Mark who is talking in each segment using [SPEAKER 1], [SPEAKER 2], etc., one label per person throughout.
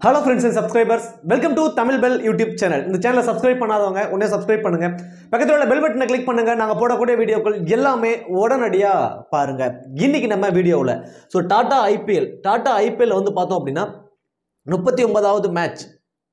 [SPEAKER 1] hello friends and subscribers welcome to Tamil bell YouTube channel இந்த சேனலை subscribe பண்ணாதவங்க உடனே சப்ஸ்கிரைப் பண்ணுங்க பக்கத்தில் உள்ள பெல் பட்டனை கிளிக் பண்ணுங்க நாங்கள் போடக்கூடிய வீடியோக்கள் எல்லாமே உடனடியாக பாருங்க இன்னைக்கு நம்ம வீடியோவில் so Tata IPL Tata IPL வந்து பார்த்தோம் அப்படின்னா முப்பத்தி ஒன்பதாவது மேட்ச்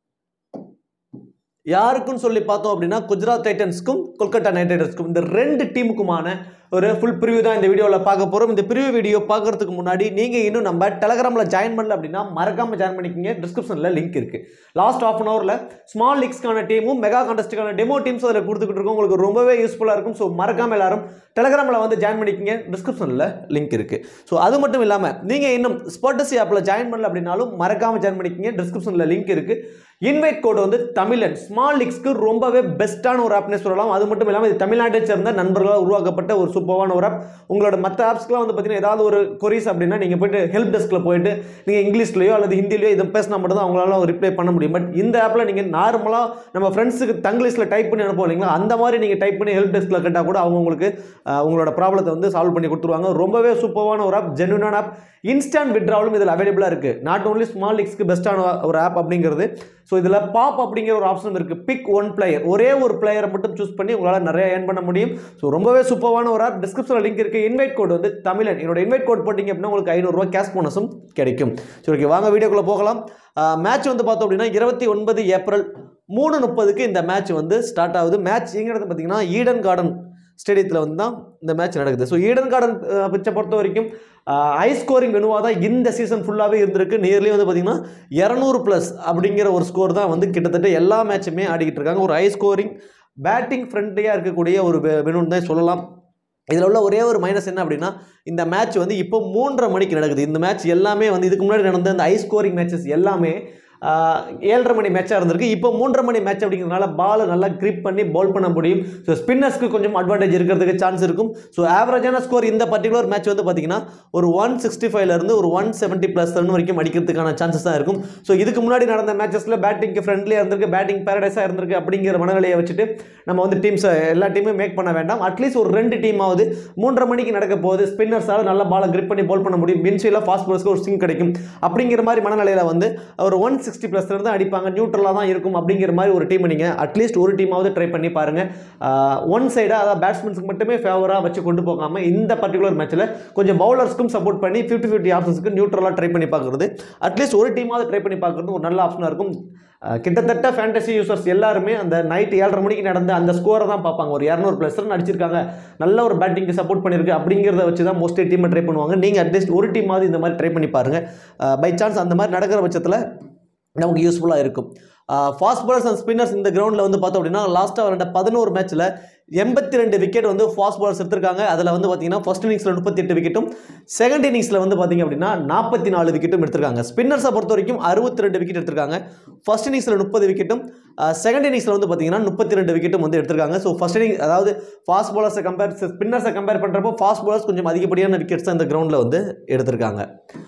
[SPEAKER 1] யாருக்குன்னு சொல்லி பார்த்தோம் அப்படின்னா குஜராத் டைட்டன்ஸ்க்கும் கொல்கத்தா நைட் ரைடர்ஸ்க்கும் இந்த ரெண்டு டீமுக்குமான ஒரு ஃபுல் ப்ரிவியூ தான் இந்த வீடியோவில் பார்க்க போகிறோம் இந்த ப்ரிவியூ வீடியோ பார்க்கறதுக்கு முன்னாடி நீங்கள் இன்னும் நம்ம டெலகிராமில் ஜாயின் பண்ணல அப்படின்னா மறக்காமல் ஜாயின் பண்ணிக்கிங்க டிஸ்கிரிப்ஷனில் லிங்க் இருக்குது லாஸ்ட் ஆஃப் அன் ஹவரில் ஸ்மால் லீக்ஸ்க்கான டீமும் மெகா கான்டெஸ்ட்டுக்கான டெமோ டீம்ஸ் அதில் கொடுத்துக்கிட்டு இருக்கோம் உங்களுக்கு ரொம்பவே யூஸ்ஃபுல்லாக இருக்கும் ஸோ மறக்காமல் எல்லாரும் டெலகிராமில் வந்து ஜாயின் பண்ணிக்கிங்க டிஸ்கிரிப்ஷனில் லிங்க் இருக்குது ஸோ அது மட்டும் இல்லாமல் நீங்கள் இன்னும் ஸ்பாட்டசி ஆப்பில் ஜாயின் பண்ணல அப்படின்னாலும் மறக்காமல் ஜாயின் பண்ணிக்கிங்க டிஸ்கிரிப்ஷனில் லிங்க் இருக்குது இன்வைட் கோட் வந்து தமிழன் ஸ்மால் லீக்ஸ்க்கு ரொம்பவே பெஸ்ட்டான ஒரு ஆப்னே சொல்லலாம் அது மட்டும் இல்லாமல் இது தமிழ்நாட்டை சேர்ந்த நண்பர்களால் உருவாக்கப்பட்ட ஒரு சூப்பரான ஒரு ஆப் உங்களோட மற்ற ஆப்ஸ்க்குலாம் வந்து பார்த்தீங்கன்னா ஏதாவது ஒரு கொரிஸ் அப்படின்னா நீங்கள் போயிட்டு ஹெல்ப் டெஸ்க்கில் போயிட்டு நீங்கள் இங்கிலீஷ்லையோ அல்லது ஹிந்திலையோ இதை பேசினா மட்டும் தான் அவங்களால ரிப்ளை பண்ண முடியும் பட் இந்த ஆப்பில் நீங்கள் நார்மலாக நம்ம ஃப்ரெண்ட்ஸுக்கு தங்கிலீஷில் டைப் பண்ணி அனுப்புவோம் இல்லைங்களா அந்த மாதிரி நீங்கள் டைப் பண்ணி ஹெல்ப் டெஸ்க்கில் கேட்டால் கூட அவங்க உங்களுக்கு அஹ், உங்களோட ப்ராப்ளத்தை வந்து சால்வ் பண்ணி கொடுத்துருவாங்க ரொம்பவே சூப்பரான ஒரு ஆப் ஜென்யூனான ஆப் இன்ஸ்டன்ட் விட்ராவலும் இதில் அவைலபிளாக இருக்குது நாட் ஓன்லி ஸ்மால் லீக்ஸ்க்கு பெஸ்ட்டான ஒரு ஆப் அப்படிங்கிறது ஸோ இதில் பாப் அப்படிங்கிற ஒரு ஆப்ஷன் இருக்குது பிக் ஒன் பிளேயர் ஒரே ஒரு பிளேயரை மட்டும் சூஸ் பண்ணி உங்களால் நிறைய ஏர்ன் பண்ண முடியும் ஸோ ரொம்பவே சூப்பரான ஒரு ஆப் டிஸ்கிரிப்ஷனில் லிங்க் இருக்குது இன்வைட் கோட் வந்து தமிழன் என்னோட இன்வைட் கோட் போட்டிங்க அப்படின்னா உங்களுக்கு ஐநூறுரூவா கேஷ் போனஸும் கிடைக்கும் சரி ஓகே வாங்க வீடியோக்குள்ளே போகலாம் மேட்ச் வந்து பார்த்தோம் அப்படின்னா இருபத்தி ஒன்பது ஏப்ரல் மூணு முப்பதுக்கு இந்த மேட்ச் வந்து ஸ்டார்ட் ஆகுது மேட்ச் எங்கிறது பார்த்தீங்கன்னா ஈடன் கார்டன் ஸ்டேடியத்தில் வந்து தான் இந்த மேட்ச் நடக்குது ஸோ ஈடன் கார்டன் பிச்சை பொறுத்த வரைக்கும் ஹை ஸ்கோரிங் வெனுவாக தான் இந்த சீசன் ஃபுல்லாகவே இருந்திருக்கு நியர்லி வந்து பார்த்திங்கன்னா இரநூறு ப்ளஸ் அப்படிங்கிற ஒரு ஸ்கோர் தான் வந்து கிட்டத்தட்ட எல்லா மேட்சுமே ஆடிக்கிட்டு இருக்காங்க ஒரு ஹை ஸ்கோரிங் பேட்டிங் ஃப்ரெண்ட்லியாக இருக்கக்கூடிய ஒரு வெனுன்னு தான் சொல்லலாம் இதில் உள்ள ஒரே ஒரு மைனஸ் என்ன அப்படின்னா இந்த மேட்ச் வந்து இப்போ மூன்றரை மணிக்கு நடக்குது இந்த மேட்ச் எல்லாமே வந்து இதுக்கு முன்னாடி நடந்த அந்த ஹை ஸ்கோரிங் மேட்சஸ் எல்லாமே ஆஹ், ஏழரை மணி மேட்சாக இருந்திருக்கு இப்போ மூன்றரை மணி மேட்ச் அப்படிங்கிறதுனால பாலை நல்லா கிரிப் பண்ணி பவுல் பண்ண முடியும் ஸோ ஸ்பின்னர்ஸ்க்கு கொஞ்சம் அட்வான்டேஜ் இருக்கிறதுக்கு சான்ஸ் இருக்கும் ஸோ ஆவரேஜான ஸ்கோர் இந்த பர்டிகுலர் மேட்ச் வந்து பார்த்தீங்கன்னா ஒரு ஒன் சிக்ஸ்டி ஃபைவ்லேருந்து ஒரு ஒன் செவன்ட்டி ப்ளஸ் ரன் வரைக்கும் அடிக்கிறதுக்கான சான்சஸ் தான் இருக்கும் ஸோ இதுக்கு முன்னாடி நடந்த மேட்சஸில் பேட்டிங்க்கு ஃப்ரெண்ட்லியாக இருந்திருக்கு பேட்டிங் பேரடைஸாக இருந்திருக்கு அப்படிங்கிற மனநிலையை வச்சுட்டு நம்ம வந்து டீம்ஸை எல்லா டீமும் மேக் பண்ண வேண்டாம் அட்லீஸ்ட் ஒரு ரெண்டு டீமாவது மூன்றரை மணிக்கு நடக்க போகுது ஸ்பின்னர்ஸால் நல்ல பாலை கிரிப் பண்ணி பால் பண்ண முடியும் மின்சியில் ஃபாஸ்ட் பால்ஸ்க்கு ஒரு ஸ்விங் கிடைக்கும் அப்படிங்கிற மாதிரி மனநிலையில் வந்து ஒரு ஒன் சிக்ஸ்டி ப்ளஸ் தான் அடிப்பாங்க நியூட்ரலாக தான் இருக்கும் அப்படிங்கிற மாதிரி ஒரு டீமை நீங்கள் அட்லீஸ்ட் ஒரு டீமாவது ட்ரை பண்ணி பாருங்கள் ஒன் சைடாக அதாவது பேட்ஸ்மேன்ஸுக்கு மட்டுமே ஃபேவராக வச்சு கொண்டு போகாமல் இந்த பர்டிகுலர் மேட்ச்சில் கொஞ்சம் பவுலர்ஸ்க்கும் சப்போர்ட் பண்ணி ஃபிஃப்டி ஃபிஃப்டி ஆப்ஷன்ஸ்க்கு நியூட்ரலாக ட்ரை பண்ணி பார்க்குறது அட்லீஸ்ட் ஒரு டீமாவது ட்ரை பண்ணி பார்க்குறது ஒரு நல்ல ஆப்ஷனாக இருக்கும் அஹ் கிட்டத்தட்ட ஃபேண்டசி யூசர்ஸ் எல்லாருமே அந்த நைட் ஏழரை மணிக்கு நடந்த அந்த ஸ்கோரை தான் பார்ப்பாங்க ஒரு இரநூறு ப்ளஸ் ரன் அடிச்சிருக்காங்க நல்ல ஒரு பேட்டிங்க்கு சப்போர்ட் பண்ணியிருக்கு அப்படிங்கிறத வச்சு தான் மோஸ்ட்லி டீமை ட்ரை பண்ணுவாங்க நீங்கள் அட்லீஸ்ட் ஒரு டீமாவது இந்த மாதிரி ட்ரை பண்ணி பாருங்கள் பை சான்ஸ் அந்த மாதிரி நடக்கிற பட்சத்தில் நமக்கு யூஸ்ஃபுல்லாக இருக்கும் ஃபாஸ்ட் பாலர்ஸ் அண்ட் ஸ்பின்னர்ஸ் இந்த கிரவுண்டில் வந்து பார்த்தோம் அப்படின்னா லாஸ்ட்டாக விளையாண்ட பதினோரு மேட்ச்சில் எண்பத்தி ரெண்டு விக்கெட் வந்து ஃபாஸ்ட் பாலர்ஸ் எடுத்திருக்காங்க அதில் வந்து பார்த்தீங்கன்னா ஃபர்ஸ்ட் இன்னிங்ஸில் முப்பத்தி எட்டு விக்கெட்டும் செகண்ட் இன்னிங்ஸில் வந்து பார்த்தீங்க அப்படின்னா நாற்பத்தி நாலு விக்கெட்டும் எடுத்திருக்காங்க ஸ்பின்னர்ஸை பொறுத்த வரைக்கும் அறுபத்தி ரெண்டு விக்கெட் எடுத்திருக்காங்க ஃபர்ஸ்ட் இன்னிங்ஸில் முப்பது விக்கெட்டும் செகண்ட் இன்னிங்ஸில் வந்து பார்த்தீங்கன்னா முப்பத்தி ரெண்டு விக்கெட்டும் வந்து எடுத்திருக்காங்க ஸோ ஃபர்ஸ்ட் இன்னிங் அதாவது ஃபாஸ்ட் பாலர்ஸை கம்பேர் ஸ்பின்னர்ஸை கம்பேர் பண்ணுறப்போ ஃபாஸ்ட் பாலர்ஸ் கொஞ்சம் அதிகப்படியான விக்கெட்ஸ் இந்த கிரவுண்டில் வந்து எடுத்திருக்காங்க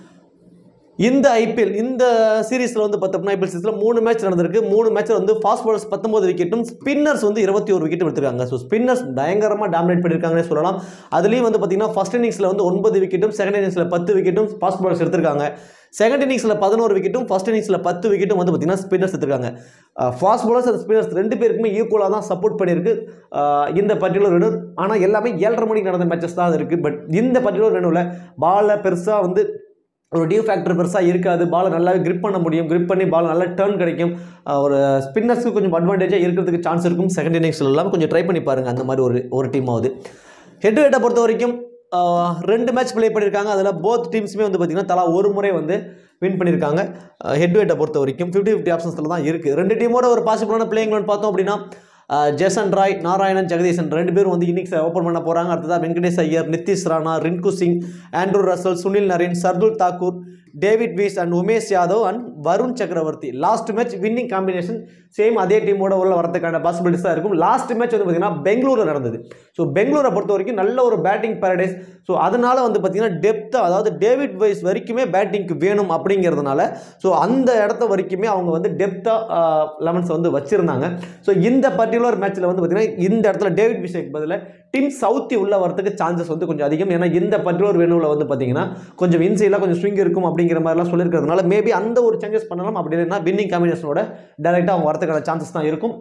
[SPEAKER 1] இந்த ஐபிஎல் இந்த சீரீஸில் வந்து பார்த்தோம்னா ஐபிஎல் சீரிஸில் மூணு மேட்ச் நடந்திருக்கு மூணு மேட்ச்சில் வந்து ஃபாஸ்ட் பாலர்ஸ் பத்தொம்பது விக்கெட்டும் ஸ்பின்னர்ஸ் வந்து இருபத்தி ஒரு விக்கெட் எடுத்திருக்காங்க ஸோ ஸ்பின்னர்ஸ் பயங்கரமாக டாமினேட் பண்ணியிருக்காங்கன்னு சொல்லலாம் அதுலேயும் வந்து பார்த்தீங்கன்னா ஃபர்ஸ்ட் இன்னிங்ஸில் வந்து ஒன்பது விக்கெட்டும் செகண்ட் இன்னிங்ஸில் பத்து விக்கெட்டும் ஃபாஸ்ட் பாலர்ஸ் எடுத்திருக்காங்க செகண்ட் இன்னிங்ஸில் பதினோரு விக்கெட்டும் ஃபர்ஸ்ட் இன்னிங்ஸில் பத்து விக்கெட்டும் வந்து பார்த்தீங்கன்னா ஸ்பின்னர்ஸ் எடுத்திருக்காங்க ஃபாஸ்ட் பாலர்ஸ் அண்ட் ஸ்பின்னர்ஸ் ரெண்டு பேருக்குமே ஈக்குவலாக தான் சப்போர்ட் பண்ணியிருக்கு ஆஹ் இந்த பர்டிகுலர் ரெனு ஆனால் எல்லாமே ஏழரை மணிக்கு நடந்த மேட்சஸ் தான் இருக்குது பட் இந்த பர்டிகுலர் ரெனுவில் பாலை பெருசாக வந்து ஒரு டியூ ஃபேக்டர் பெருசாக இருக்காது பாலை நல்லாவே கிரிப் பண்ண முடியும் கிரிப் பண்ணி பால் நல்லா டேர்ன் கிடைக்கும் ஆஹ் ஒரு ஸ்பின்னர்ஸ்க்கு கொஞ்சம் அட்வான்டேஜாக இருக்கிறதுக்கு சான்ஸ் இருக்கும் செகண்ட் இன்னிங்ஸில் எல்லாம் கொஞ்சம் ட்ரை பண்ணி பாருங்கள் அந்த மாதிரி ஒரு ஒரு டீமாவது ஹெட் டு ஹெட்டை பொறுத்த வரைக்கும் ஆஹ் ரெண்டு மேட்ச் ப்ளே பண்ணியிருக்காங்க அதில் போத் டீம்ஸுமே வந்து பார்த்திங்கன்னா தலா ஒரு முறை வந்து வின் பண்ணியிருக்காங்க ஹெட் டு ஹெட்டை பொறுத்த வரைக்கும் ஃபிஃப்டி ஃபிஃப்டி ஆப்ஷன்ஸில் தான் இருக்குது ரெண்டு டீமோட ஒரு பாசிபிளான பிளேயிங் பார்த்தோம் அப்படின்னா ஆஹ் ஜெசன் ராய் நாராயணன் ஜெகதீசன் ரெண்டு பேரும் வந்து இன்னிங்ஸை ஓப்பன் பண்ண போகிறாங்க அடுத்ததாக Venkatesh Iyer Nitish Rana Rinku Singh Andre Russell Sunil Narine Shardul Thakur David Wiese and Umesh Yadav and Varun Chakravarthy last match winning combination same அதே டீமோட உள்ள வரதுக்கான பாசிபிலிட்டிஸ் தான் இருக்கும் லாஸ்ட் மேட்ச் வந்து பார்த்தீங்கன்னா பெங்களூரில் நடந்தது ஸோ பெங்களூரை பொறுத்த வரைக்கும் நல்ல ஒரு பேட்டிங் பேரடைஸ் ஸோ அதனால வந்து பார்த்தீங்கன்னா டெப்த்தாக அதாவது டேவிட் வைஸ் வரைக்குமே பேட்டிங்க்கு வேணும் அப்படிங்கிறதுனால ஸோ அந்த இடத்த வரைக்குமே அவங்க வந்து டெப்த்தாக லெவன்ஸ் வந்து வச்சுருந்தாங்க ஸோ இந்த பர்டிகுலர் மேட்ச்சில் வந்து பார்த்தீங்கன்னா இந்த இடத்துல டேவிட் விஷயக்கு பதிலாக டீம் சவுத்தி உள்ள வரதுக்கு சான்சஸ் வந்து கொஞ்சம் அதிகம் ஏன்னா இந்த பர்டிகுலர் வெனுவில் வந்து பார்த்தீங்கன்னா கொஞ்சம் இன்சைடில் கொஞ்சம் ஸ்விங் இருக்கும் அப்படி அப்படிங்கிற மாதிரிலாம் சொல்லியிருக்கிறதுனால மேபி அந்த ஒரு சேஞ்சஸ் பண்ணலாம் அப்படி இல்லைன்னா வின்னிங் காம்பினேஷனோட டேரெக்டாக அவங்க வரதுக்கான சான்சஸ் தான் இருக்கும்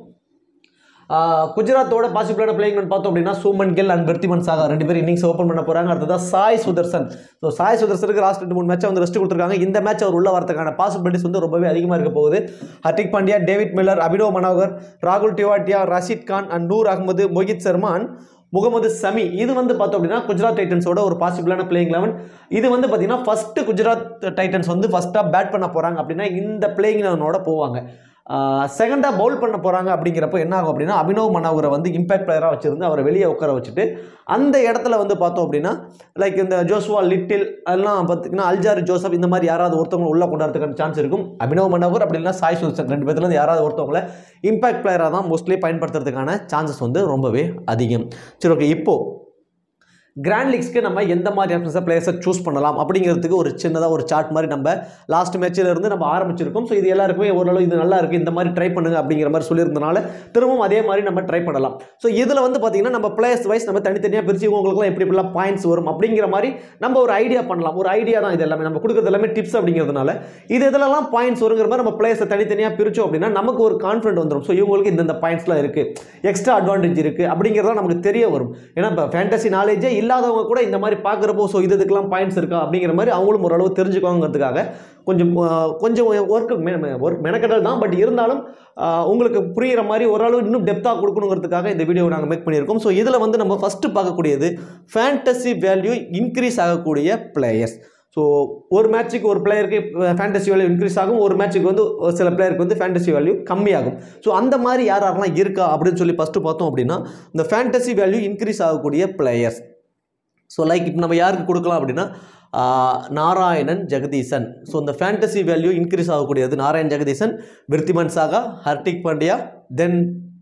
[SPEAKER 1] ஆஹ் குஜராத்தோட பாசிபிளான பிளேயிங் பார்த்தோம் அப்படின்னா சூமன் கில் அண்ட் பெர்த்திமன் சாகா ரெண்டு பேரும் இன்னிங்ஸ் ஓப்பன் பண்ண போறாங்க அடுத்ததான் சாய் சுதர்சன் ஸோ சாய் சுதர்சனுக்கு லாஸ்ட் ரெண்டு மூணு மேட்ச் வந்து ரெஸ்ட் கொடுத்துருக்காங்க இந்த மேட்ச் அவர் உள்ள வரதுக்கான பாசிபிலிட்டிஸ் வந்து ரொம்பவே அதிகமாக இருக்க போகுது ஹர்திக் பாண்டியா டேவிட் மில்லர் அபினவ் மனோகர் ராகுல் டிவாட்டியா ரஷீத் கான் அண்ட் நூர் அகமது மொஹித் சர்மா and முகமது சமி இது வந்து பார்த்தோம் அப்படின்னா குஜராத் டைட்டன்ஸோட ஒரு பாசிபிளான பிளேயிங் லெவன் இது வந்து பார்த்தீங்கன்னா ஃபர்ஸ்ட் குஜராத் டைட்டன்ஸ் வந்து ஃபர்ஸ்ட்டாக பேட் பண்ண போகிறாங்க அப்படின்னா இந்த பிளேயிங் லெவனோட போவாங்க செகண்டாக பவுல் பண்ண போகிறாங்க அப்படிங்கிறப்ப என்ன ஆகும் அப்படின்னா அபினவ் மனோகரை வந்து இம்பாக்ட் பிளேயராக வச்சிருந்து அவரை வெளியே உட்கார வச்சுட்டு அந்த இடத்துல வந்து பார்த்தோம் அப்படின்னா லைக் இந்த ஜோஸ்வா லிட்டில் அதெல்லாம் பார்த்தீங்கன்னா அல்ஜார் ஜோசப் இந்த மாதிரி யாராவது ஒருத்தவங்க உள்ள கொண்டாடுறதுக்கான சான்ஸ் இருக்கும் அபினவ் மனோகர் அப்படி இல்லைன்னா சாய் சுல்சன் ரெண்டு பேர்த்துல இருந்து யாராவது ஒருத்தவங்கள இம்பாக்ட் பிளேயராக தான் மோஸ்ட்லி பயன்படுத்துறதுக்கான சான்சஸ் வந்து ரொம்பவே அதிகம் சரி ஓகே இப்போது கிராண்ட் லீக்ஸ்க்கு நம்ம எந்த மாதிரி ஆப்ஷன்ஸை பிளேயர்ஸை சூஸ் பண்ணலாம் அப்படிங்கிறதுக்கு ஒரு சின்னதாக ஒரு சார்ட் மாதிரி நம்ம லாஸ்ட் மேட்ச்சில் இருந்து நம்ம ஆரம்பிச்சிருக்கோம் ஸோ இது எல்லாருக்குமே ஓரளவு இது நல்லா இருக்குது இந்த மாதிரி ட்ரை பண்ணுங்க அப்படிங்கிற மாதிரி சொல்லியிருந்தனால திரும்பவும் அதே மாதிரி நம்ம ட்ரை பண்ணலாம் ஸோ இதில் வந்து பார்த்தீங்கன்னா நம்ம பிளேயர்ஸ் வைஸ் நம்ம தனித்தனியாக பிரித்து உங்களுக்குலாம் எப்படி எப்படிலாம் பாயிண்ட்ஸ் வரும் அப்படிங்கிற மாதிரி நம்ம ஒரு ஐடியா பண்ணலாம் ஒரு ஐடியா தான் இது எல்லாமே நம்ம கொடுக்குறது எல்லாமே டிப்ஸ் அப்படிங்கிறதுனால இது இதெல்லாம் பாயிண்ட்ஸ் வருங்கிற மாதிரி நம்ம பிளேயர்ஸை தனித்தனியாக பிரித்தோம் அப்படின்னா நமக்கு ஒரு கான்ஃபிடென்ட் வந்துடும் ஸோ இவங்களுக்கு இந்தந்த பாயிண்ட்ஸ்லாம் இருக்குது எக்ஸ்ட்ரா அட்வான்டேஜ் இருக்குது அப்படிங்கிறதெல்லாம் நமக்கு தெரிய வரும் ஏன்னா இப்போ ஃபேண்டசி நாலேஜே இல்லாதவங்க கூட இந்த மாதிரி பார்க்குறப்போ ஸோ இது இதுக்கெல்லாம் பாயிண்ட்ஸ் இருக்கா அப்படிங்கிற மாதிரி அவங்களும் ஓரளவு தெரிஞ்சுக்கோங்கிறதுக்காக கொஞ்சம் ஆஹ், கொஞ்சம் ஒர்க்கு ஒர்க் மெனக்கடல் தான் பட் இருந்தாலும் ஆஹ், உங்களுக்கு புரிகிற மாதிரி ஓரளவு இன்னும் டெப்த்தாக கொடுக்கணுங்கிறதுக்காக இந்த வீடியோ நாங்கள் மேக் பண்ணியிருக்கோம் ஸோ இதில் வந்து நம்ம ஃபஸ்ட்டு பார்க்கக்கூடியது ஃபேண்டசி வேல்யூ இன்க்ரீஸ் ஆகக்கூடிய பிளேயர்ஸ் ஸோ ஒரு மேட்ச்சுக்கு ஒரு பிளேயருக்கு ஃபேண்டசி வேல்யூ இன்க்ரீஸ் ஆகும் ஒரு மேட்ச்சுக்கு வந்து ஒரு சில பிளேயருக்கு வந்து ஃபேண்டசி வேல்யூ கம்மியாகும் ஸோ அந்த மாதிரி யார் யாரெல்லாம் இருக்கா அப்படின்னு சொல்லி ஃபஸ்ட்டு பார்த்தோம் அப்படின்னா இந்த ஃபேண்டசி வேல்யூ இன்க்ரீஸ் ஆகக்கூடிய பிளேயர்ஸ் ஸோ லைக் இப்போ நம்ம யாருக்கு கொடுக்கலாம் அப்படின்னா ஆஹ், நாராயணன் ஜெகதீசன் ஸோ இந்த ஃபேண்டசி வேல்யூ இன்க்ரீஸ் ஆகக்கூடியது Narayan Jagadeesan Wriddhiman Saha Hardik Pandya then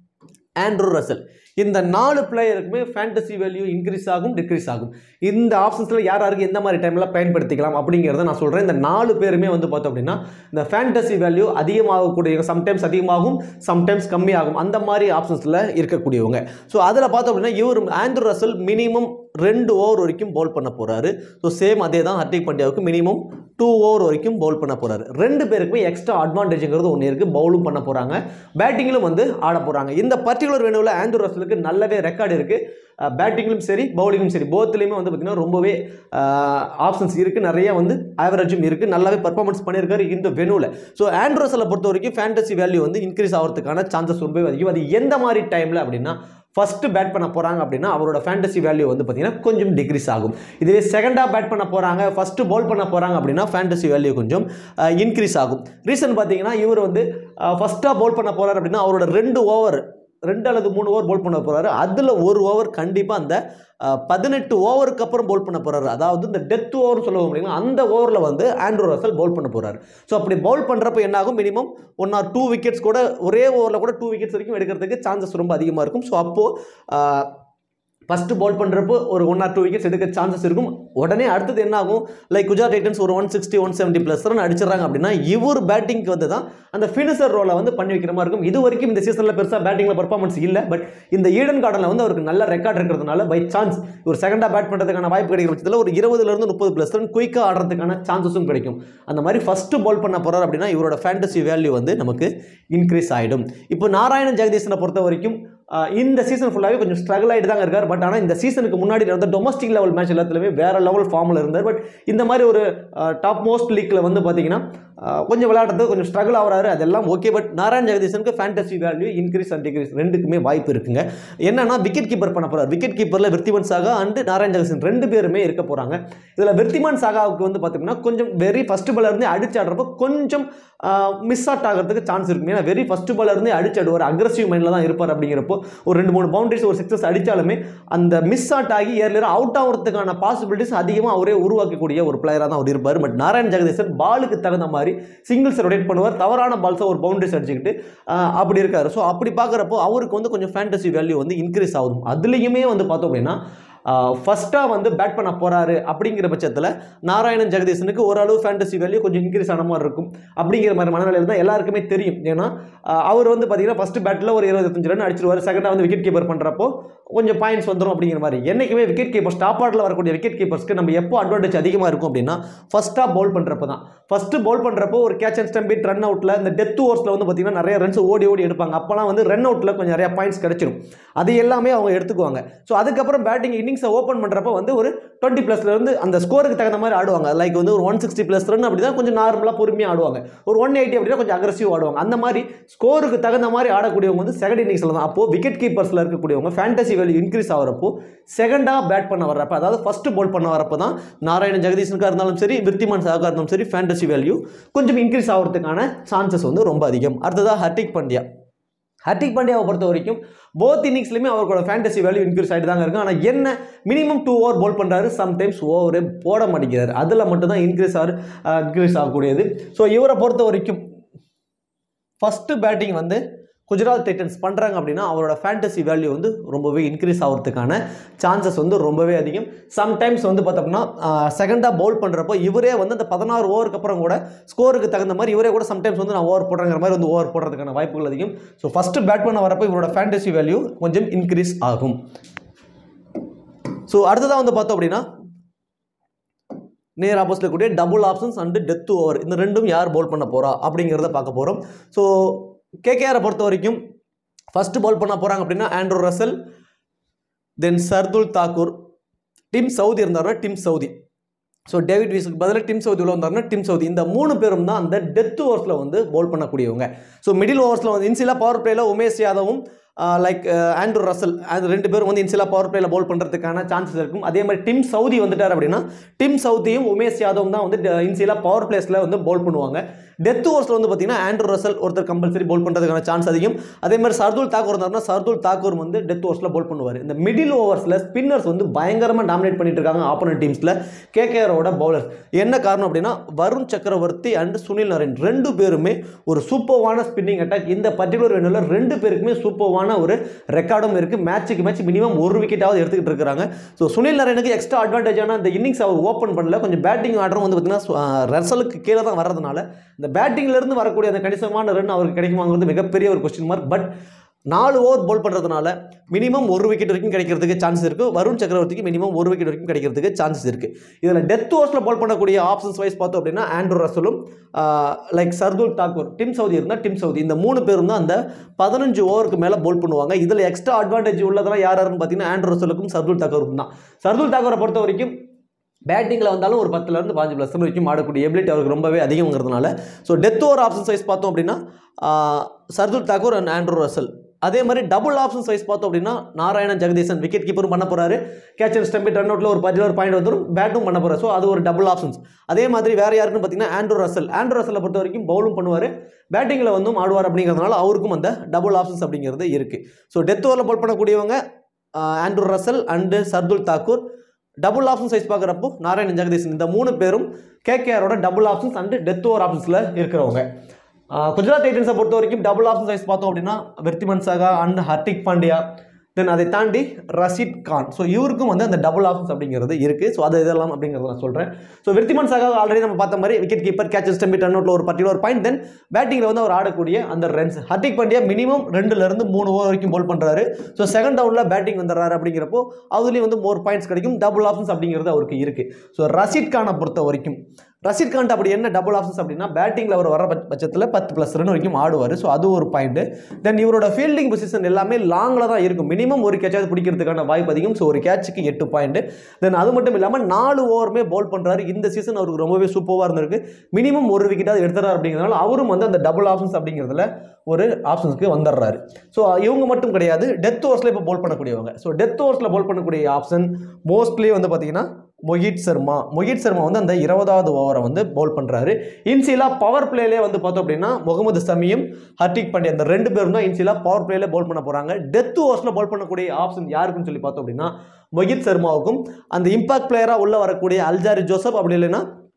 [SPEAKER 1] Andrew Russell இந்த நாலு பிளேயருக்குமே ஃபேண்டசி வேல்யூ இன்க்ரீஸ் ஆகும் டிக்ரீஸ் ஆகும் இந்த ஆப்ஷன்ஸில் யார் யாருக்கு எந்த மாதிரி டைமில் பயன்படுத்திக்கலாம் அப்படிங்கிறத நான் சொல்கிறேன் இந்த நாலு பேருமே வந்து பார்த்தோம் அப்படின்னா இந்த ஃபேண்டசி வேல்யூ அதிகமாகக்கூடிய சம்டைம்ஸ் அதிகமாகும் சம்டைம்ஸ் கம்மியாகும் அந்த மாதிரி ஆப்ஷன்ஸில் இருக்கக்கூடியவங்க ஸோ அதில் பார்த்தோம் அப்படின்னா இவர் ஆண்ட்ரூ ரசல் மினிமம் ரெண்டு ஓவர் வரைக்கும் பவுல் பண்ண போகிறாரு ஸோ சேம் அதே தான் ஹர்திக் பாண்டியாவுக்கு மினிமம் டூ ஓவர் வரைக்கும் பவுல் பண்ண போகிறாரு ரெண்டு பேருக்குமே எக்ஸ்ட்ரா அட்வான்டேஜுங்கிறது ஒன்று இருக்குது பவுலும் பண்ண போகிறாங்க பேட்டிங்கிலும் வந்து ஆட போகிறாங்க இந்த பர்டிகுலர் வேணுவில் ஆண்ட்ரூ ரசலுக்கு நல்லாவே ரெக்கார்டு இருக்குது பேட்டிங்லும் சரி பவுலிங்கும் சரி போத்துலேயுமே வந்து பார்த்திங்கன்னா ரொம்பவே ஆப்ஷன்ஸ் இருக்குது நிறைய வந்து ஆவரேஜும் இருக்குது நல்லாவே பர்ஃபார்மன்ஸ் பண்ணியிருக்காரு இந்த வெனுவில் ஸோ ஆண்ட்ரூ ரசலை பொறுத்த வரைக்கும் ஃபேண்டசி வேல்யூ வந்து இன்க்ரீஸ் ஆகிறதுக்கான சான்சஸ் ரொம்பவே அதிகம் அது எந்த மாதிரி டைமில் அப்படின்னா ஃபஸ்ட்டு பேட் பண்ண போகிறாங்க அப்படின்னா அவரோட ஃபேண்டசி வேல்யூ வந்து பார்த்தீங்கன்னா கொஞ்சம் டிக்ரீஸ் ஆகும் இதுவே செகண்டாக பேட் பண்ண போகிறாங்க ஃபஸ்ட்டு பவுல் பண்ண போகிறாங்க அப்படின்னா ஃபேண்டசி வேல்யூ கொஞ்சம் இன்க்ரீஸ் ஆகும் ரீசன் பார்த்தீங்கன்னா இவர் வந்து ஃபஸ்ட்டாக பவுல் பண்ண போகிறார் அப்படின்னா அவரோட ரெண்டு ஓவர் ரெண்டு அல்லது மூணு ஓவர் பவுல் பண்ண போகிறாரு அதில் ஒரு ஓவர் கண்டிப்பாக அந்த அஹ், பதினெட்டு ஓவருக்கு அப்புறம் பவுல் பண்ண போகிறாரு அதாவது இந்த டெத் ஓவர்னு சொல்லுவோம் இல்லைங்களா அந்த ஓவரில் வந்து ஆண்ட்ரூ ரசல் பவுல் பண்ண போகிறாரு ஸோ அப்படி பவுல் பண்ணுறப்ப என்ன ஆகும் minimum one or two wickets கூட ஒரே ஓவரில் கூட டூ விக்கெட்ஸ் வரைக்கும் எடுக்கிறதுக்கு சான்சஸ் ரொம்ப அதிகமாக இருக்கும் ஸோ அப்போது ஃபஸ்ட்டு பவுல் பண்ணுறப்போ ஒரு ஒன் ஆர் டூ விக்கெட்ஸ் எடுக்க சான்சஸ் இருக்கும் உடனே அடுத்தது என்ன ஆகும் லைக் குஜராத் டைட்டன்ஸ் ஒரு one sixty one seventy plus run அடிச்சிடறாங்க அப்படின்னா இவர் பேட்டிங்க்கு வந்து தான் அந்த ஃபினிஷர் ரோலை வந்து பண்ணி வைக்கிற மாதிரி இருக்கும் இது வரைக்கும் இந்த சீசனில் பெருசாக பேட்டிங்கில் பர்ஃபார்மன்ஸ் இல்லை பட் இந்த ஈடன் கார்டனில் வந்து அவருக்கு நல்ல ரெக்கார்ட் இருக்கிறதுனால பை சான்ஸ் ஒரு செகண்டாக பேட் பண்ணுறதுக்கான வாய்ப்பு கிடைக்கிற பட்சத்தில் ஒரு இருபதுலேருந்து முப்பது ப்ளஸ் ரன் குயிக்காக ஆடுறதுக்கான சான்சஸும் கிடைக்கும் அந்த மாதிரி ஃபஸ்ட்டு பால் பண்ண போகிறார் அப்படின்னா இவரோட ஃபேண்டசி வேல்யூ வந்து நமக்கு இன்க்ரீஸ் ஆகிடும் இப்போ நாராயணன் ஜெகதீசனை பொறுத்த வரைக்கும் ஆஹ் இந்த சீசன் ஃபுல்லாகவே கொஞ்சம் ஸ்ட்ரகிள் ஆகிட்டு தாங்க இருக்கார் பட் ஆனால் இந்த சீசனுக்கு முன்னாடி நடந்த டொமஸ்டிக் லெவல் மேட்ச் எல்லாத்துலேயுமே வேறு லெவல் ஃபார்மில் இருந்தார் பட் இந்த மாதிரி ஒரு டாப் மோஸ்ட் லீக்கில் வந்து பார்த்தீங்கன்னா ஆஹ் கொஞ்சம் விளையாடுறது கொஞ்சம் ஸ்ட்ரகிள் ஆகிறாரு அதெல்லாம் ஓகே பட் நாராயண் ஜெகதீசனுக்கு fantasy value increase and decrease ரெண்டுக்குமே வாய்ப்பு இருக்குங்க என்னன்னா விக்கெட் கீப்பர் பண்ண போகிறார் விக்கெட் கீப்பரில் விருத்திமன் சாகா அண்ட் நாராயண் ஜெகதீசன் ரெண்டு பேருமே இருக்க போகிறாங்க இதில் விருத்திமன் சாகாவுக்கு வந்து பார்த்தீங்கன்னா கொஞ்சம் வெரி ஃபஸ்ட்டு பால்ல இருந்தே அடிச்சு ஆடுறப்போ கொஞ்சம் மிஸ் அவுட் ஆகிறதுக்கு சான்ஸ் இருக்கும் ஏன்னா வெரி ஃபஸ்ட்டு பால்ல இருந்தே அடிச்சு ஆடுவார் அக்ரஸிவ் மைண்டில் தான் இருப்பார் அப்படிங்கிறப்போ ஒரு ரெண்டு மூணு பவுண்டரிஸ் ஒரு சிக்ஸஸ் அடித்தாலுமே அந்த மிஸ் அவுட் ஆகி ஏர்லியர் அவுட் ஆகிறதுக்கான பாசிபிலிட்டிஸ் அதிகமாக அவரே உருவாக்கக்கூடிய ஒரு பிளேயராக தான் அவர் இருப்பார் பட் நாராயண் ஜெகதீசன் பாலுக்கு தகுந்த மாதிரி சிங்கிள்ஸ் ரொட்டேட் பண்ணுவார் தவறான பால்ஸை ஒரு பவுண்டரிஸ் அடிச்சுக்கிட்டு ஆஹ், அப்படி இருக்காரு ஸோ அப்படி பார்க்குறப்போ அவருக்கு வந்து கொஞ்சம் ஃபேண்டசி வேல்யூ வந்து இன்க்ரீஸ் ஆகும் அதுலேயுமே வந்து பார்த்தோம் அப்படின்னா ஃபஸ்ட்டாக வந்து பேட் பண்ண போகிறாரு அப்படிங்கிற பட்சத்தில் நாராயணன் ஜெகதீசனுக்கு ஓரளவு ஃபேண்டசி வேல்யூ கொஞ்சம் இன்க்ரீஸ் ஆன மாதிரி இருக்கும் அப்படிங்கிற மாதிரி மனநிலையில் தான் எல்லாருக்குமே தெரியும் ஏன்னா ஆஹ் அவர் வந்து பார்த்தீங்கன்னா ஃபஸ்ட்டு பேட்டில் ஒரு இருபத்தஞ்சு ரன் அடிச்சிருவார் செகண்டாக வந்து விக்கெட் கீப்பர் பண்ணுறப்போ கொஞ்சம் பாயிண்ட்ஸ் வந்துடும் அப்படிங்கிற மாதிரி என்றைக்குமே விக்கெட் கீப்பர் ஸ்டாப் ஆர்டரில் வரக்கூடிய விக்கெட் கீப்பர்ஸ்க்கு நம்ம எப்போ அட்வான்டேஜ் அதிகமாக இருக்கும் அப்படின்னா ஃபஸ்ட்டாக பவுல் பண்ணுறப்ப தான் ஃபஸ்ட்டு பவுல் பண்ணுறப்போ ஒரு கேட்ச் அண்ட் ஸ்டம்பிட் ரன் அவுட்டில் இந்த டெத் ஓவர்ஸில் வந்து பார்த்தீங்கன்னா நிறைய ரன்ஸ் ஓடி ஓடி எடுப்பாங்க அப்போலாம் வந்து ரன் அவுட்டில் கொஞ்சம் நிறைய பாயிண்ட்ஸ் கிடைச்சிரும் அது எல்லாமே அவங்க எடுத்துக்குவாங்க ஸோ அதுக்கப்புறம் பேட்டிங் இன்னிங்ஸை ஓப்பன் பண்ணுறப்ப வந்து ஒரு டுவெண்ட்டி ப்ளஸ்லேருந்து அந்த ஸ்கோருக்கு தகுந்த மாதிரி ஆடுவாங்க லைக் வந்து ஒரு ஒன் சிக்ஸ்டி ப்ளஸ் ரன் அப்படி தான் கொஞ்சம் நார்மலாக பொறுமையாக ஆடுவாங்க ஒரு ஒன் எயிட்டி அப்படின்னா கொஞ்சம் அக்ரஸிவ் ஆடுவாங்க அந்த மாதிரி ஸ்கோருக்கு தகுந்த மாதிரி ஆடக்கூடியவங்க வந்து செகண்ட் இன்னிங்ஸில் தான் அப்போது விக்கெட் கீப்பர்ஸில் இருக்கக்கூடியவங்க ஃபேண்டசி வேல்யூ இன்க்ரீஸ் ஆகிறப்போ செகண்டாக பேட் பண்ண வர்றப்ப அதாவது ஃபஸ்ட்டு பவுல் பண்ண வரப்போ தான் நாராயண ஜெகதீஷனுக்காக இருந்தாலும் சரி விருத்திமான் சாகா இருந்தாலும் சரி ஃபேண்டசி வேல்யூ கொஞ்சம் இன்க்ரீஸ் ஆகிறதுக்கான சான்சஸ் வந்து ரொம்ப அதிகம் அடுத்ததாக ஹர்திக் பாண்டியா ஹர்திக் பாண்டியாவை பொறுத்த வரைக்கும் போத் இன்னிங்ஸ்லையுமே அவரோட ஃபேண்டசி வேல்யூ இன்க்ரீஸ் ஆகிட்டு தாங்க இருக்கும் ஆனால் என்ன மினிமம் டூ ஓவர் போல் பண்ணுறாரு சம்டைம்ஸ் ஓவரே போட மாட்டேங்கிறாரு அதில் மட்டும்தான் இன்க்ரீஸ் ஆகிற இன்க்ரீஸ் ஆகக்கூடியது ஸோ இவரை பொறுத்த வரைக்கும் ஃபஸ்ட்டு பேட்டிங் வந்து குஜராத் டைட்டன்ஸ் பண்ணுறாங்க அப்படின்னா அவரோட ஃபேண்டசி வேல்யூ வந்து ரொம்பவே இன்க்ரீஸ் ஆகிறதுக்கான சான்சஸ் வந்து ரொம்பவே அதிகம் சம்டைம்ஸ் வந்து பார்த்தோம்னா செகண்டாக பவுல் பண்ணுறப்போ இவரே வந்து அந்த பதினாறு ஓவருக்கு அப்புறம் கூட ஸ்கோருக்கு தகுந்த மாதிரி இவரே கூட சம்டைம்ஸ் வந்து நான் ஓவர் போடுறேங்கிற மாதிரி வந்து ஓவர் போடுறதுக்கான வாய்ப்புகள் அதிகம் ஸோ ஃபஸ்ட்டு பேட் பண்ண வரப்போ இவரோட ஃபேண்டசி வேல்யூ கொஞ்சம் இன்க்ரீஸ் ஆகும் ஸோ அடுத்ததாக வந்து பார்த்தோம் அப்படின்னா நேர் ஆப்போசிட்டில் கூடிய double options and death over இந்த ரெண்டும் யார் பவுல் பண்ண போகிறா அப்படிங்கிறத பார்க்க போகிறோம் ஸோ கேகேஆரை பொறுத்த வரைக்கும் ஃபஸ்ட்டு பவுல் பண்ண போகிறாங்க அப்படின்னா Andrew Russell then Shardul Thakur Tim Southee இருந்தாருன்னா டிம் சவுதி ஸோ டேவிட் வீஸுக்கு பதிலாக டிம் சவுதி உள்ள வந்தாருன்னா டிம் சவுதி இந்த மூணு பேரும் தான் அந்த டெத் ஓவர்ஸில் வந்து பவுல் பண்ணக்கூடியவங்க ஸோ மிடில் ஓவர்ஸில் வந்து இன்சிலா பவர் பிளேயில் உமேஷ் யாதவும் லைக் ஆண்ட்ரூ ரசல் அது ரெண்டு பேரும் வந்து இன்சிலா பவர் பிளேயில் பவுல் பண்ணுறதுக்கான சான்சஸ் இருக்கும் அதே மாதிரி டிம் சவுதி வந்துட்டார் அப்படின்னா டிம் சவுதியும் உமேஷ் யாதவும் தான் வந்து இன்சிலா பவர் பிளேஸில் வந்து பவுல் பண்ணுவாங்க டெத் ஓவர்ஸில் வந்து பார்த்தீங்கன்னா ஆண்ட்ரூ ரசல் ஒருத்தர் கம்பல்சரி பவுல் பண்ணுறதுக்கான சான்ஸ் அதிகம் அதே மாதிரி சர்துல் தாக்கூர் இருந்தாருன்னா சர்துல் தாக்கூர் வந்து டெத் ஓவர்ஸில் பவுல் பண்ணுவார் இந்த மிடில் ஓவர்ஸில் ஸ்பின்னர்ஸ் வந்து பயங்கரமாக டாமினேட் பண்ணிட்டு இருக்காங்க ஆப்போனன்ட் டீம்ஸில் கேகேஆரோட பவுலர்ஸ் என்ன காரணம் அப்படின்னா வருண் சக்கரவர்த்தி அண்ட் சுனில் நரேன் ரெண்டு பேருமே ஒரு சூப்பர்வான ஸ்பின்னிங் அட்டாக் இந்த பர்டிகுலர் வேணுவில் ரெண்டு பேருக்குமே சூப்பர்வான ஒரு ரெக்கார்டும் இருக்குது மேட்ச்சுக்கு மேட்ச் மினிமம் ஒரு விக்கெட்டாவது எடுத்துக்கிட்டு இருக்காங்க ஸோ சுனில் நரேனுக்கு எக்ஸ்ட்ரா அட்வான்டேஜான அந்த இன்னிங்ஸ் அவர் ஓப்பன் பண்ணல கொஞ்சம் பேட்டிங் ஆர்டரும் வந்து பார்த்தீங்கன்னா ரசலுக்கு கீழே தான் வர்றதுனால இந்த பேட்டிங்லேருந்து வரக்கூடிய அந்த கணிசமான ரன் அவருக்கு கிடைக்குமாங்கிறது மிகப்பெரிய ஒரு கொஸ்டின் மார்க் பட் நாலு ஓவர் போல் பண்ணுறதுனால மினிமம் ஒரு விக்கெட் வரைக்கும் கிடைக்கிறதுக்கு சான்ஸ் இருக்குது வருண் சக்கரவர்த்திக்கு மினிமம் ஒரு விக்கெட் வரைக்கும் கிடைக்கிறதுக்கு சான்சஸ் இருக்குது இதில் டெத் ஓவர்ஸில் போல் பண்ணக்கூடிய ஆப்ஷன்ஸ் வைஸ் பார்த்தோம் அப்படின்னா ஆண்ட்ரூ ரசலும் like Shardul Thakur Tim Southee இருந்தால் டிம் சவுதி இந்த மூணு பேரும் தான் அந்த பதினஞ்சு ஓவருக்கு மேலே போல் பண்ணுவாங்க இதில் எக்ஸ்ட்ரா அட்வான்டேஜ் உள்ளதெல்லாம் யார் யாருன்னு பார்த்தீங்கன்னா ஆண்ட்ரூ ரசலுக்கும் சர்துல் தாக்கூருக்கும் தான் சர்துல் தாக்கூரை பொறுத்த வரைக்கும் பேட்டிங்கில் வந்தாலும் ஒரு பத்துலேருந்து பாஞ்சு ப்ளஸ் வரைக்கும் ஆடக்கூடிய எபிலிட்டி அவருக்கு ரொம்பவே அதிகங்கிறதுனால so death over option wise பார்த்தோம் அப்படின்னா Shardul Thakur and Andrew Russell அதே மாதிரி டபுள் ஆப்ஷன் சைஸ் பார்த்தோம் அப்படின்னா நாராயணன் ஜெகதீசன் விக்கெட் கீப்பரும் பண்ண போறாரு கேட்ச் அண்ட் ஸ்டம்பிட் ரன் அவுட்டில் ஒரு பதினோரு பாயிண்ட் வந்துடும் பேட்டும் பண்ண போறாரு ஸோ அது ஒரு டபுள் ஆப்ஷன்ஸ் அதே மாதிரி வேற யாருக்குன்னு பார்த்தீங்கன்னா ஆண்ட்ரூ ரசல் ஆண்ட்ரூ ரசலை பொறுத்த வரைக்கும் பவுலும் பண்ணுவார் பேட்டிங்கில் வந்தும் ஆடுவார் அப்படிங்கிறதுனால அவருக்கும் அந்த டபுள் ஆப்ஷன்ஸ் அப்படிங்கிறது இருக்குது ஸோ டெத் ஓவரில் போல் பண்ணக்கூடியவங்க Andrew Russell and Shardul Thakur double option wise பார்க்குறப்போ நாராயணன் ஜெகதீசன் இந்த மூணு பேரும் கேகேஆரோட double options and death over ஆப்ஷன்ஸில் இருக்கிறவங்க ஆஹ் குஜராத் டைட்டன்ஸை பொறுத்த வரைக்கும் டபுள் ஆப்ஷன் சைஸ் பார்த்தோம் அப்படின்னா விர்த்திமன் சகா அண்ட் ஹர்திக் பாண்டியா தென் அதை தாண்டி ரஷீத் கான் ஸோ இவருக்கும் வந்து அந்த டபுள் ஆப்ஷன்ஸ் அப்படிங்கிறது இருக்குது ஸோ அது இதெல்லாம் அப்படிங்கிறத நான் சொல்கிறேன் ஸோ விர்த்திமன் சகா ஆல்ரெடி நம்ம பார்த்த மாதிரி விக்கெட் கீப்பர் கேட்ச் ஸ்டம்பி ரன் அவுட்டில் ஒரு பர்டிகுலர் பாயிண்ட் தென் பேட்டிங்கில் வந்து அவர் ஆடக்கூடிய அந்த ரன்ஸ் ஹர்திக் பாண்டியா மினிமம் ரெண்டுலேருந்து மூணு ஓவர் வரைக்கும் போல் பண்ணுறாரு ஸோ செகண்ட் டவுனில் பேட்டிங் வந்துடுறாரு அப்படிங்கிறப்போ அதுலேயும் வந்து மோர் பாயிண்ட்ஸ் கிடைக்கும் டபுள் ஆப்ஷன்ஸ் அப்படிங்கிறது அவருக்கு இருக்குது ஸோ ரஷீத் கானை பொறுத்த வரைக்கும் ரஷீத் கான்ட் அப்படி என்ன டபுள் ஆப்ஷன்ஸ் அப்படின்னா பேட்டிங்கில் அவர் வர பட்ச- பட்சத்தில் பத்து ப்ளஸ் ரன் வரைக்கும் ஆடுவார் ஸோ அது ஒரு பாயிண்ட் தென் இவரோட ஃபீல்டிங் பொசிஷன் எல்லாமே லாங்கில் தான் இருக்கும் மினிமம் ஒரு கேட்சாவது பிடிக்கிறதுக்கான வாய்ப்பு அதிகம் ஸோ ஒரு கேட்சுக்கு எட்டு பாயிண்ட் தென் அது மட்டும் இல்லாமல் நாலு ஓவருமே பவுல் பண்ணுறாரு இந்த சீசன் அவருக்கு ரொம்பவே சூப்பராக இருந்திருக்கு மினிமம் ஒரு விக்கெட்டாவது எடுத்துறாரு அப்படிங்கிறதுனால அவரும் வந்து அந்த டபுள் ஆப்ஷன்ஸ் அப்படிங்கிறதுல ஒரு ஆப்ஷன்ஸ்க்கு வந்துடுறாரு ஸோ இவங்க மட்டும் கிடையாது டெத் ஓவர்ஸில் இப்போ பவுல் பண்ணக்கூடியவங்க ஸோ டெத் ஓவர்ஸில் பவுல் பண்ணக்கூடிய ஆப்ஷன் மோஸ்ட்லி வந்து பார்த்தீங்கன்னா மொஹித் சர்மா மொஹித் சர்மா வந்து அந்த இருபதாவது ஓவரை வந்து பவுல் பண்ணுறாரு இன்சிலா பவர் பிளேலே வந்து பார்த்தோம் அப்படின்னா முகமது சமியும் ஹர்திக் பாண்டியா அந்த ரெண்டு பேரும் தான் இன்சிலா பவர் பிளேல பவுல் பண்ண போகிறாங்க டெத் ஓவர்ஸில் பவுல் பண்ணக்கூடிய ஆப்ஷன் யாருக்குன்னு சொல்லி பார்த்தோம் அப்படின்னா மொஹித் சர்மாவுக்கும் அந்த இம்பாக்ட் பிளேயராக உள்ள வரக்கூடிய அல்ஜாரி ஜோசப் அப்படி இல்லைன்னா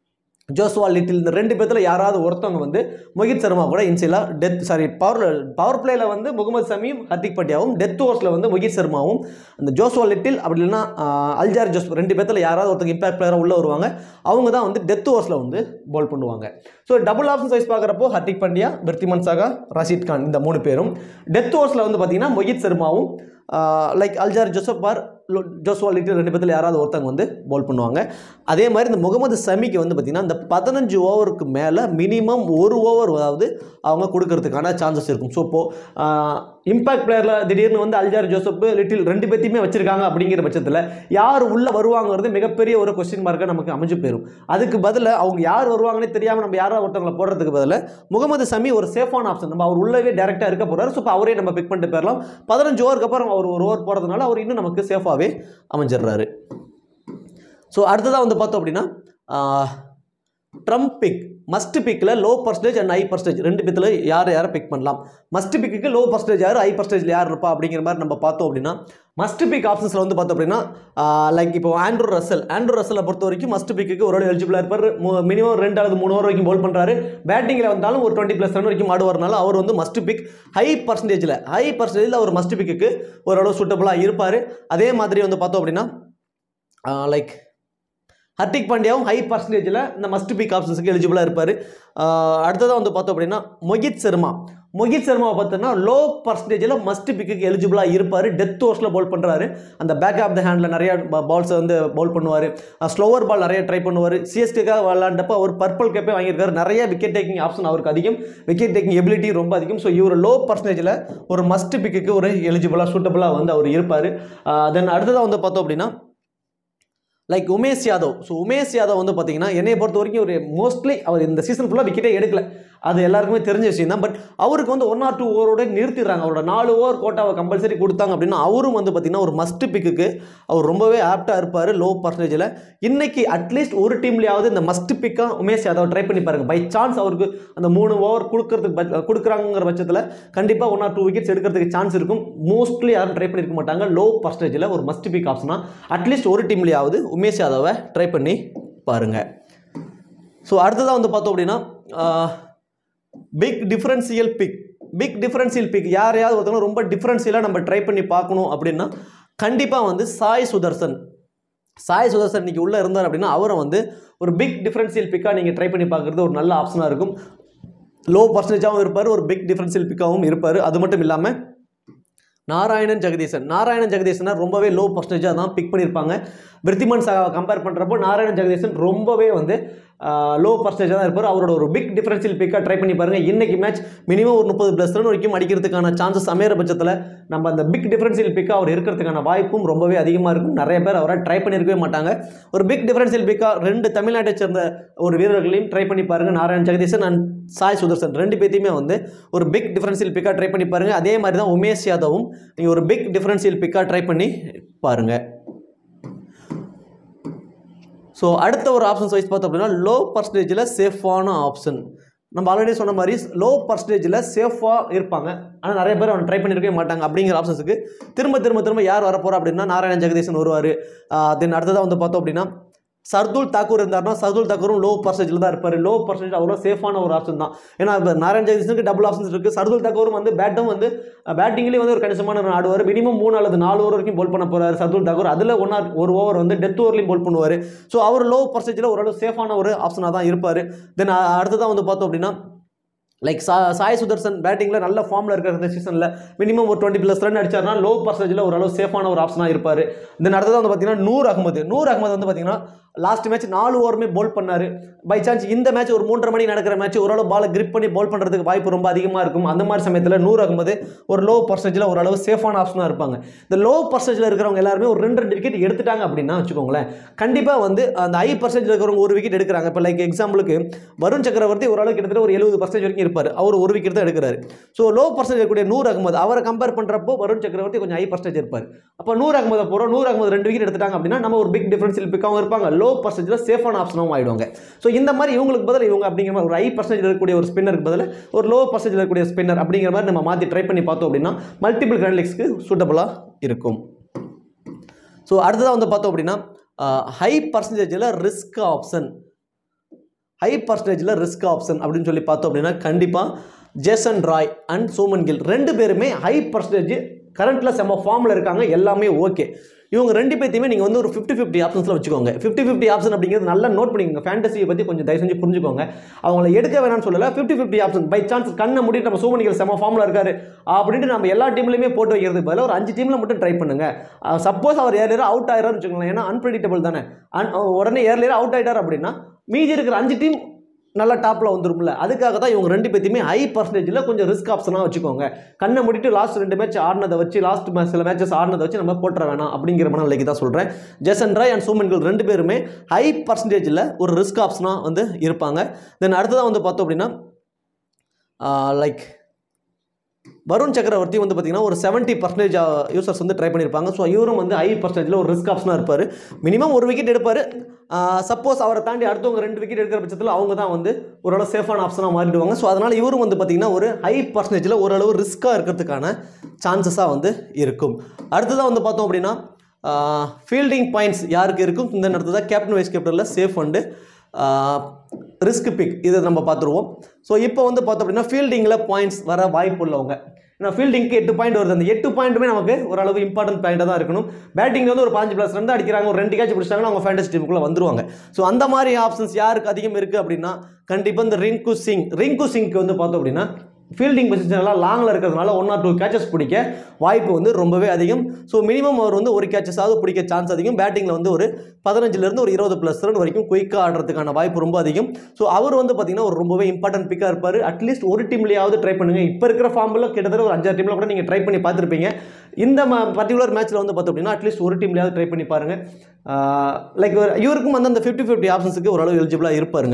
[SPEAKER 1] ஜோஸ்வா லிட்டில் இந்த ரெண்டு பேர்த்தில் யாராவது ஒருத்தவங்க வந்து மொஹித் சர்மா கூட இன்சியலாக டெத் சாரி பவர் பவர் பிளேயில் வந்து முகமது சமியும் ஹர்திக் பட்டியாவும் டெத் ஓவர்ஸில் வந்து மொஹித் சர்மாவும் அந்த ஜோஸ்வா லிட்டில் அப்படி இல்லைன்னா ஆஹ், அல்ஜார் ஜோஸ் ரெண்டு பேர்த்தில் யாராவது ஒருத்தங்க இம்பாக்ட் பிளேயராக உள்ளே வருவாங்க அவங்க தான் வந்து டெத் ஓவர்ஸில் வந்து பால் பண்ணுவாங்க ஸோ டபுள் ஆப்ஷன் சைஸ் பார்க்குறப்போ ஹர்திக் பாண்டியா விர்த்திமன் சாகா ரஷீத் கான் இந்த மூணு பேரும் டெத் ஓவர்ஸில் வந்து பார்த்தீங்கன்னா மொஹித் சர்மாவும் லைக் அல்ஜார் ஜோசப் பார் ஜோஸ்வா லிட்டில் ரெண்டு பேர்த்தில் யாராவது ஒருத்தவங்க வந்து பால் பண்ணுவாங்க அதே மாதிரி இந்த முகமது சமிக்கு வந்து பார்த்திங்கன்னா இந்த பதினஞ்சு ஓவருக்கு மேலே மினிமம் ஒரு ஓவர் அதாவது அவங்க கொடுக்கறதுக்கான சான்சஸ் இருக்கும் ஸோ இப்போது இம்பாக்ட் பிளேயரில் திடீர்னு வந்து அல்ஜார் ஜோசப் லிட்டில் ரெண்டு பேர்த்தையுமே வச்சிருக்காங்க அப்படிங்கிற பட்சத்தில் யார் உள்ளே வருவாங்கிறது மிகப்பெரிய ஒரு கொஸ்டின் மார்க்காக நமக்கு அமைஞ்சு போயிடும் அதுக்கு பதிலாக அவங்க யார் வருவாங்கன்னே தெரியாமல் நம்ம யாராவது ஒருத்தவங்களை போடுறதுக்கு பதிலாக முகமது சமி ஒரு சேஃபான ஆப்ஷன் நம்ம அவர் உள்ளவே டேரெக்டாக இருக்க போகிறார் ஸோ இப்போ அவரே நம்ம பிக் பண்ணிட்டு போயிடலாம் பதினஞ்சு ஓவருக்கு அப்புறம் அவர் ஒரு ஓவர் போகிறதுனால அவர் இன்னும் நமக்கு சேஃபாகவே அமைஞ்சிடுறாரு ஸோ அடுத்ததாக வந்து பார்த்தோம் அப்படின்னா ட்ரம்ப் பிக் மஸ்ட் பிக்கில் low percentage and high percentage ரெண்டு பேத்தில் யார் யாரை பிக் பண்ணலாம் மஸ்ட் பிக்கு லோ பர்சன்டேஜ் யார் ஹை பர்சன்டேஜ் யார் இருப்பா அப்படிங்கிற மாதிரி நம்ம பார்த்தோம் அப்படின்னா மஸ்ட் பிக் ஆப்ஷன்ஸில் வந்து பார்த்தோம் அப்படின்னா லைக் இப்போ ஆண்ட்ரூ ரசல் ஆண்ட்ரூ ரசலை பொறுத்த வரைக்கும் மஸ்ட் பிக்கு ஒரு எலிஜிபிளாக இருப்பார் மினிமம் ரெண்டு அல்லது மூணு ஓவர் வரைக்கும் போல் பண்ணுறாரு பேட்டிங்கில் வந்தாலும் ஒரு டுவெண்ட்டி ப்ளஸ் ரன் வரைக்கும் ஆடுவார்னால அவர் வந்து மஸ்ட் பிக் ஹை பர்சன்டேஜில் ஹை பர்சன்டேஜில் அவர் மஸ்ட் பிக்கு ஓரளவு சூட்டபுளாக இருப்பார் அதே மாதிரி வந்து பார்த்தோம் அப்படின்னா லைக் ஹர்திக் பாண்டியாவும் ஹை பர்சன்டேஜில் இந்த மஸ்ட் பிக் ஆப்ஷன்ஸுக்கு எலிஜிபிளாக இருப்பார் அடுத்ததாக வந்து பார்த்தோம் அப்படின்னா மொஹித் சர்மா மொஹித் சர்மாவை பார்த்தோன்னா லோ பர்சன்டேஜில் மஸ்ட் பிக்கு எலிஜிபிளாக இருப்பார் டெத் ஓவர்ஸில் பவுல் பண்ணுறாரு அந்த பேக் ஆஃப் த ஹேண்டில் நிறைய பால்ஸை வந்து பவுல் பண்ணுவார் ஸ்லோவர் பால் நிறைய ட்ரை பண்ணுவார் சிஎஸ்கேக்காக விளாண்டப்போ அவர் பர்பிள் கேப்பே வாங்கியிருக்காரு நிறைய விக்கெட் டேக்கிங் ஆப்ஷன் அவருக்கு அதிகம் விக்கெட் டேக்கிங் எபிலிட்டி ரொம்ப அதிகம் ஸோ இவர் லோ பர்சன்டேஜில் ஒரு மஸ்ட் பிக்கு ஒரு எலிஜிபிளாக சூட்டபுளாக வந்து அவர் இருப்பார் தென் அடுத்ததாக வந்து பார்த்தோம் அப்படின்னா லைக் உமேஷ் யாதவ் ஸோ உமேஷ் யாதவ் வந்து பார்த்தீங்கன்னா என்னைய பொறுத்த வரைக்கும் ஒரு மோஸ்ட்லி அவர் இந்த சீசன் ஃபுல்லாக விக்கெட்டே எடுக்கல அது எல்லாருக்குமே தெரிஞ்ச விஷயம் தான் பட் அவருக்கு வந்து ஒன் ஆர் டூ ஓவரோட நிறுத்திடுறாங்க அவரோட நாலு ஓவர் கோட்டாவை கம்பல்சரி கொடுத்தாங்க அப்படின்னா அவரும் வந்து பார்த்தீங்கன்னா ஒரு மஸ்ட் பிக்குக்கு அவர் ரொம்பவே ஆப்டாக இருப்பார் லோ பர்சன்டேஜில் இன்னைக்கு அட்லீஸ்ட் ஒரு டீம்லேயாவது இந்த மஸ்ட் பிக்காக உமேஷ் யாதவ் ட்ரை பண்ணி பாருங்க பை சான்ஸ் அவருக்கு அந்த மூணு ஓவர் கொடுக்கறதுக்கு பட்ச- கொடுக்குறாங்கிற பட்சத்தில் கண்டிப்பாக ஒன் ஆர் டூ விக்கெட்ஸ் எடுக்கிறதுக்கு சான்ஸ் இருக்கும் மோஸ்ட்லி யாரும் ட்ரை பண்ணியிருக்க மாட்டாங்க லோ பர்சன்டேஜில் ஒரு மஸ்ட் பிக் ஆப்ஷனாக அட்லீஸ்ட் ஒரு டீம்லேயாவது உமேஷ் யாதவை ட்ரை பண்ணி பாருங்கள் ஸோ அடுத்ததாக வந்து பார்த்தோம் அப்படின்னா big differential pick big differential pick யாரையாவது ஒருத்தவங்க ரொம்ப டிஃப்ரென்ஷியலாக நம்ம ட்ரை பண்ணி பார்க்கணும் அப்படின்னா கண்டிப்பாக வந்து சாய் சுதர்சன் சாய் சுதர்சன் இன்னைக்கு உள்ளே இருந்தார் அப்படின்னா அவரை வந்து ஒரு பிக் டிஃப்ரென்ஷியல் பிக்காக நீங்கள் ட்ரை பண்ணி பார்க்குறது ஒரு நல்ல ஆப்ஷனாக இருக்கும் லோ பர்சன்டேஜாகவும் இருப்பார் ஒரு பிக் டிஃப்ரென்ஷியல் பிக்காகவும் இருப்பார் அது மட்டும் இல்லாமல் நாராயணன் ஜெகதீசன் நாராயணன் ஜெகதீசனை ரொம்பவே லோ பர்சன்டேஜாக தான் பிக் பண்ணியிருப்பாங்க விருத்திமன் சாகாவை கம்பேர் பண்ணுறப்போ நாராயணன் ஜெகதீசன் ரொம்பவே வந்து லோ பர்சன்டேஜாக தான் இருப்பார் அவரோட ஒரு பிக் டிஃபரன்ஷியல் பிக்காக ட்ரை பண்ணி பாருங்கள் இன்னைக்கு மேட்ச் மினிமம் ஒரு முப்பது ப்ளஸ் ரன் வரைக்கும் அடிக்கிறதுக்கான சான்சஸ் அமையிற பட்சத்தில் நம்ம அந்த பிக் டிஃபரன்ஷியல் பிக்காக அவர் இருக்கிறதுக்கான வாய்ப்பும் ரொம்பவே அதிகமாக இருக்கும் நிறைய பேர் அவரை ட்ரை பண்ணியிருக்கவே மாட்டாங்க ஒரு பிக் டிஃபரன்ஷியல் பிக்காக ரெண்டு தமிழ்நாட்டை சேர்ந்த ஒரு வீரர்களையும் ட்ரை பண்ணி பாருங்கள் நாராயண் ஜெகதீசன் அண்ட் சாய் சுதர்சன் ரெண்டு பேத்தையுமே வந்து ஒரு பிக் டிஃபரன்ஷியல் பிக்காக ட்ரை பண்ணி பாருங்கள் அதே மாதிரி தான் உமேஷ் யாதவும் நீங்கள் ஒரு பிக் டிஃபரன்ஷியல் பிக்காக ட்ரை பண்ணி பாருங்கள் ஸோ அடுத்த ஒரு ஆப்ஷன்ஸ் வைஸ் பார்த்தோம் அப்படின்னா லோ பர்சன்டேஜில் சேஃபான ஆப்ஷன் நம்ம ஆல்ரெடி சொன்ன மாதிரி லோ பர்சன்டேஜில் சேஃபாக இருப்பாங்க ஆனால் நிறைய பேர் அவன் ட்ரை பண்ணியிருக்கவே மாட்டாங்க அப்படிங்கிற ஆப்ஷன்ஸுக்கு திரும்ப திரும்ப திரும்ப யார் வரப்போறா அப்படின்னா நாராயண ஜெகதீசன் வருவார் தென் அடுத்ததாக வந்து பார்த்தோம் அப்படின்னா சர்துல் தாக்கூர் இருந்தார்னா சர்துல் தாக்கூரும் லோ பர்சன்டேஜில் தான் இருப்பார் லோ பர்சன்டேஜ் அவ்வளோ சேஃபான ஒரு ஆப்ஷன் தான் ஏன்னா இப்போ நாராயண் ஜெகதீசனுக்கு டபுள் ஆப்ஷன்ஸ் இருக்குது சர்துல் தாக்கூரும் வந்து பேட்டும் வந்து பேட்டிங்லேயே வந்து ஒரு கணிசமான run ஆடுவார் மினிமம் மூணு அல்லது நாலு ஓவர் வரைக்கும் போல் பண்ண போகிறார் சர்துல் தாக்கூர் அதில் ஒன் ஆர் ஒரு ஓவர் வந்து டெத் ஓவர்லையும் போல் பண்ணுவார் ஸோ அவர் லோ பர்சன்டேஜில் ஓரளவு சேஃபான ஒரு ஆப்ஷனாக தான் இருப்பார் தென் அடுத்ததான் வந்து பார்த்தோம் அப்படின்னா லைக் சா சாய் சுதர்சன் பேட்டிங்கில் நல்ல ஃபார்மில் இருக்கிற இந்த சீசனில் மினிமம் ஒரு டுவெண்ட்டி ப்ளஸ் ரன் அடிச்சார்னா லோ பர்சன்டேஜில் ஓரளவு சேஃபான ஒரு ஆப்ஷனாக இருப்பார் தென் அடுத்தது வந்து பார்த்தீங்கன்னா நூர் அகமது நூர் அகமது வந்து பார்த்தீங்கன்னா லாஸ்ட் மேட்ச் நாலு ஓவருமே போல் பண்ணார் பை சான்ஸ் இந்த மேட்ச் ஒரு மூன்றரை மணி நடக்கிற மேட்ச் ஓரளவு பாலை கிரிப் பண்ணி போல் பண்ணுறதுக்கு வாய்ப்பு ரொம்ப அதிகமாக இருக்கும் அந்த மாதிரி சமயத்தில் நூர் அகமது ஒரு லோ பர்சன்டேஜில் ஓரளவு சேஃபான ஆப்ஷனாக இருப்பாங்க இந்த லோ பர்சன்டேஜில் இருக்கிறவங்க எல்லாருமே ஒரு ரெண்டு ரெண்டு விக்கெட் எடுத்துட்டாங்க அப்படின்னா வச்சுக்கோங்களேன் கண்டிப்பாக வந்து அந்த ஹை பர்சன்டேஜ் இருக்கிறவங்க ஒரு விக்கெட் எடுக்கிறாங்க இப்போ லைக் எக்ஸாம்பிளுக்கு வருண் சக்கரவர்த்தி ஓரளவு கிட்டத்தட்ட ஒரு எழுபது பர்சன்டேஜ் வரைக்கும் இருப்பார் அவர் ஒரு விக்கெட் தான் எடுக்கிறாரு ஸோ லோ பர்சன்டேஜ் இருக்கக்கூடிய நூர் அகமது அவரை கம்பேர் பண்ணுறப்போ வருண் சக்கரவர்த்தி கொஞ்சம் ஹை பர்சன்டேஜ் இருப்பார் அப்போ நூர் அகமதை போகிறோம் நூர் அகமது ரெண்டு விக்கெட் எடுத்துட்டாங்க அப்படின்னா நம்ம ஒரு பிக் டிஃபரன்ஸில் பிக்காகவும் இருப்பாங்க லோ பர்சன்டேஜில் சேஃபான ஆப்ஷனாகவும் ஆயிடுவாங்க ஸோ இந்த மாதிரி இவங்களுக்கு பதில் இவங்க அப்படிங்கிற மாதிரி ஒரு ஹை பர்சன்டேஜ் இருக்கக்கூடிய ஒரு ஸ்பின்னருக்கு பதில் ஒரு லோ பர்சன்டேஜ் இருக்கக்கூடிய ஸ்பின்னர் அப்படிங்கிற மாதிரி நம்ம மாற்றி ட்ரை பண்ணி பார்த்தோம் அப்படின்னா மல்டிபிள் கிராண்ட் லீக்ஸ்க்கு சூட்டபுளாக இருக்கும் ஸோ அடுத்ததாக வந்து பார்த்தோம் அப்படின்னா ஹை பர்சன்டேஜில் ரிஸ்க் ஆப்ஷன் ஹை பர்சன்டேஜில் ரிஸ்க் ஆப்ஷன் அப்படின்னு சொல்லி பார்த்தோம் அப்படின்னா கண்டிப்பாக Jason Roy and Shubman Gill ரெண்டு பேருமே ஹை பர்சன்டேஜ் கரண்ட்டில் செம்ம ஃபார்மில் இருக்காங்க எல்லாமே ஓகே இவங்க ரெண்டு பேர்த்தையுமே நீங்கள் வந்து ஒரு ஃபிஃப்டி ஃபிஃப்டி ஆப்ஷன்ஸில் வச்சுக்கோங்க ஃபிஃப்டி ஃபிஃப்டி ஆப்ஷன் அப்படிங்கிறது நல்லா நோட் பண்ணிக்கோங்க ஃபேண்டசியை பற்றி கொஞ்சம் தயவு செஞ்சு புரிஞ்சுக்கோங்க அவங்கள எடுக்க வேணாம்னு சொல்லலை fifty fifty option by chance கண்ணை மூடிட்டு நம்ம சோமனிகள் செம ஃபார்மில் இருக்காரு அப்படின்ட்டு நம்ம எல்லா டீம்லையுமே போட்டு வைக்கிறதுக்கு பதிலாக ஒரு அஞ்சு டீமில் மட்டும் ட்ரை பண்ணுங்க சப்போஸ் அவர் ஏர்லியர் அவுட் ஆயிரான்னு வச்சுக்கோங்களேன் ஏன்னா அன்பிரடிக்டபிள் தானே அன் உடனே ஏர்லியர் அவுட் ஆயிட்டார் அப்படின்னா மீதி இருக்கிற அஞ்சு டீம் நல்லா டாப்பில் வந்துரும்ல அதுக்காக தான் இவங்க ரெண்டு பேத்தையுமே ஹை பர்சன்டேஜில் கொஞ்சம் ரிஸ்க் ஆப்ஷனாக வச்சுக்கோங்க கண்ணை முடிட்டு லாஸ்ட் ரெண்டு மேட்ச் ஆடினதை வச்சு லாஸ்ட் சில மேட்சஸ் ஆடினதை வச்சு நம்ம போட்டுற வேணாம் அப்படிங்கிற மனநிலைக்கு தான் சொல்கிறேன் ஜெசன் ராய் அண்ட் சூமன்கள் ரெண்டு பேருமே ஹை பர்சன்டேஜில் ஒரு ரிஸ்க் ஆப்ஷனாக வந்து இருப்பாங்க தென் அடுத்ததாக வந்து பார்த்தோம் அப்படின்னா லைக் வருண் சக்கரவர்த்தி வந்து பார்த்தீங்கன்னா ஒரு செவன்ட்டி பர்சன்டேஜ் யூசர்ஸ் வந்து ட்ரை பண்ணியிருப்பாங்க ஸோ இவரும் வந்து ஹை பர்சன்டேஜில் ஒரு ரிஸ்க் ஆப்ஷனாக இருப்பார் மினிமம் ஒரு விக்கெட் எடுப்பார் சப்போஸ் அவரை தாண்டி அடுத்தவங்க ரெண்டு விக்கெட் எடுக்கிற பட்சத்தில் அவங்க தான் வந்து ஓரளவு சேஃபான ஆப்ஷனாக மாறிடுவாங்க ஸோ அதனால் இவரும் வந்து பார்த்தீங்கன்னா ஒரு ஹை பர்சன்டேஜில் ஓரளவு ரிஸ்க்காக இருக்கிறதுக்கான சான்சஸாக வந்து இருக்கும் அடுத்ததாக வந்து பார்த்தோம் அப்படின்னா ஃபீல்டிங் பாயிண்ட்ஸ் யாருக்கு இருக்கும் இந்த அடுத்ததாக கேப்டன் வைஸ் கேப்டனில் சேஃப் வந்து ரிஸ்க் பிக் இதை நம்ம பார்த்துருவோம் ஸோ இப்போ வந்து பார்த்தோம் அப்படின்னா ஃபீல்டிங்கில் பாயிண்ட்ஸ் வர வாய்ப்பு உள்ளவங்க ஏன்னா ஃபீல்டிங்க்கு எட்டு பாயிண்ட் வருது அந்த எட்டு பாயிண்ட்டுமே நமக்கு ஓரளவு இம்பார்ட்டன்ட் பாயிண்டாக தான் இருக்கணும் பேட்டிங் வந்து ஒரு பாஞ்சு ப்ளஸ் ரெண்டு அடிக்கிறாங்க ஒரு ரெண்டு கேட்ச் பிடிச்சாங்கன்னா அவங்க ஃபேண்டஸ் டீமுக்குள்ளே வந்துருவாங்க ஸோ அந்த மாதிரி ஆப்ஷன்ஸ் யாருக்கு அதிகம் இருக்குது அப்படின்னா கண்டிப்பாக இந்த ரிங்கு சிங் ரிங்கு சிங்க்கு வந்து பார்த்தோம் அப்படின்னா ஃபீல்டிங் பொசிஷன் எல்லாம் லாங்கில் இருக்கிறதுனால ஒன் ஆர் டூ கேச்சஸ் பிடிக்க வாய்ப்பு வந்து ரொம்பவே அதிகம் ஸோ மினிமம் அவர் வந்து ஒரு கேச்சஸாவது பிடிக்க சான்ஸ் அதிகம் பேட்டிங்கில் வந்து ஒரு பதினஞ்சுலேருந்து ஒரு இருபது ப்ளஸ் ரன் வரைக்கும் குயிக்காக ஆடுறதுக்கான வாய்ப்பு ரொம்ப அதிகம் ஸோ அவர் வந்து பார்த்தீங்கன்னா ஒரு ரொம்பவே இம்பார்ட்டன்ட் பிக்காக இருப்பார் அட்லீஸ்ட் ஒரு டீம்லையாவது ட்ரை பண்ணுங்கள் இப்போ இருக்கிற ஃபார்மில் கிட்டத்தட்ட ஒரு அஞ்சாறு டீமில் கூட நீங்கள் ட்ரை பண்ணி பார்த்துருப்பீங்க இந்த பர்டிகுலர் மேட்ச்சில் வந்து பார்த்தோம் அப்படின்னா அட்லீஸ்ட் ஒரு டீம்லையாவது ட்ரை பண்ணி பாருங்கள் லைக் இவருக்கும் வந்து அந்த ஃபிஃப்டி ஃபிஃப்டி ஆப்ஷன்ஸுக்கு ஓரளவு எலிஜிபிளாக இருப்பாருங்க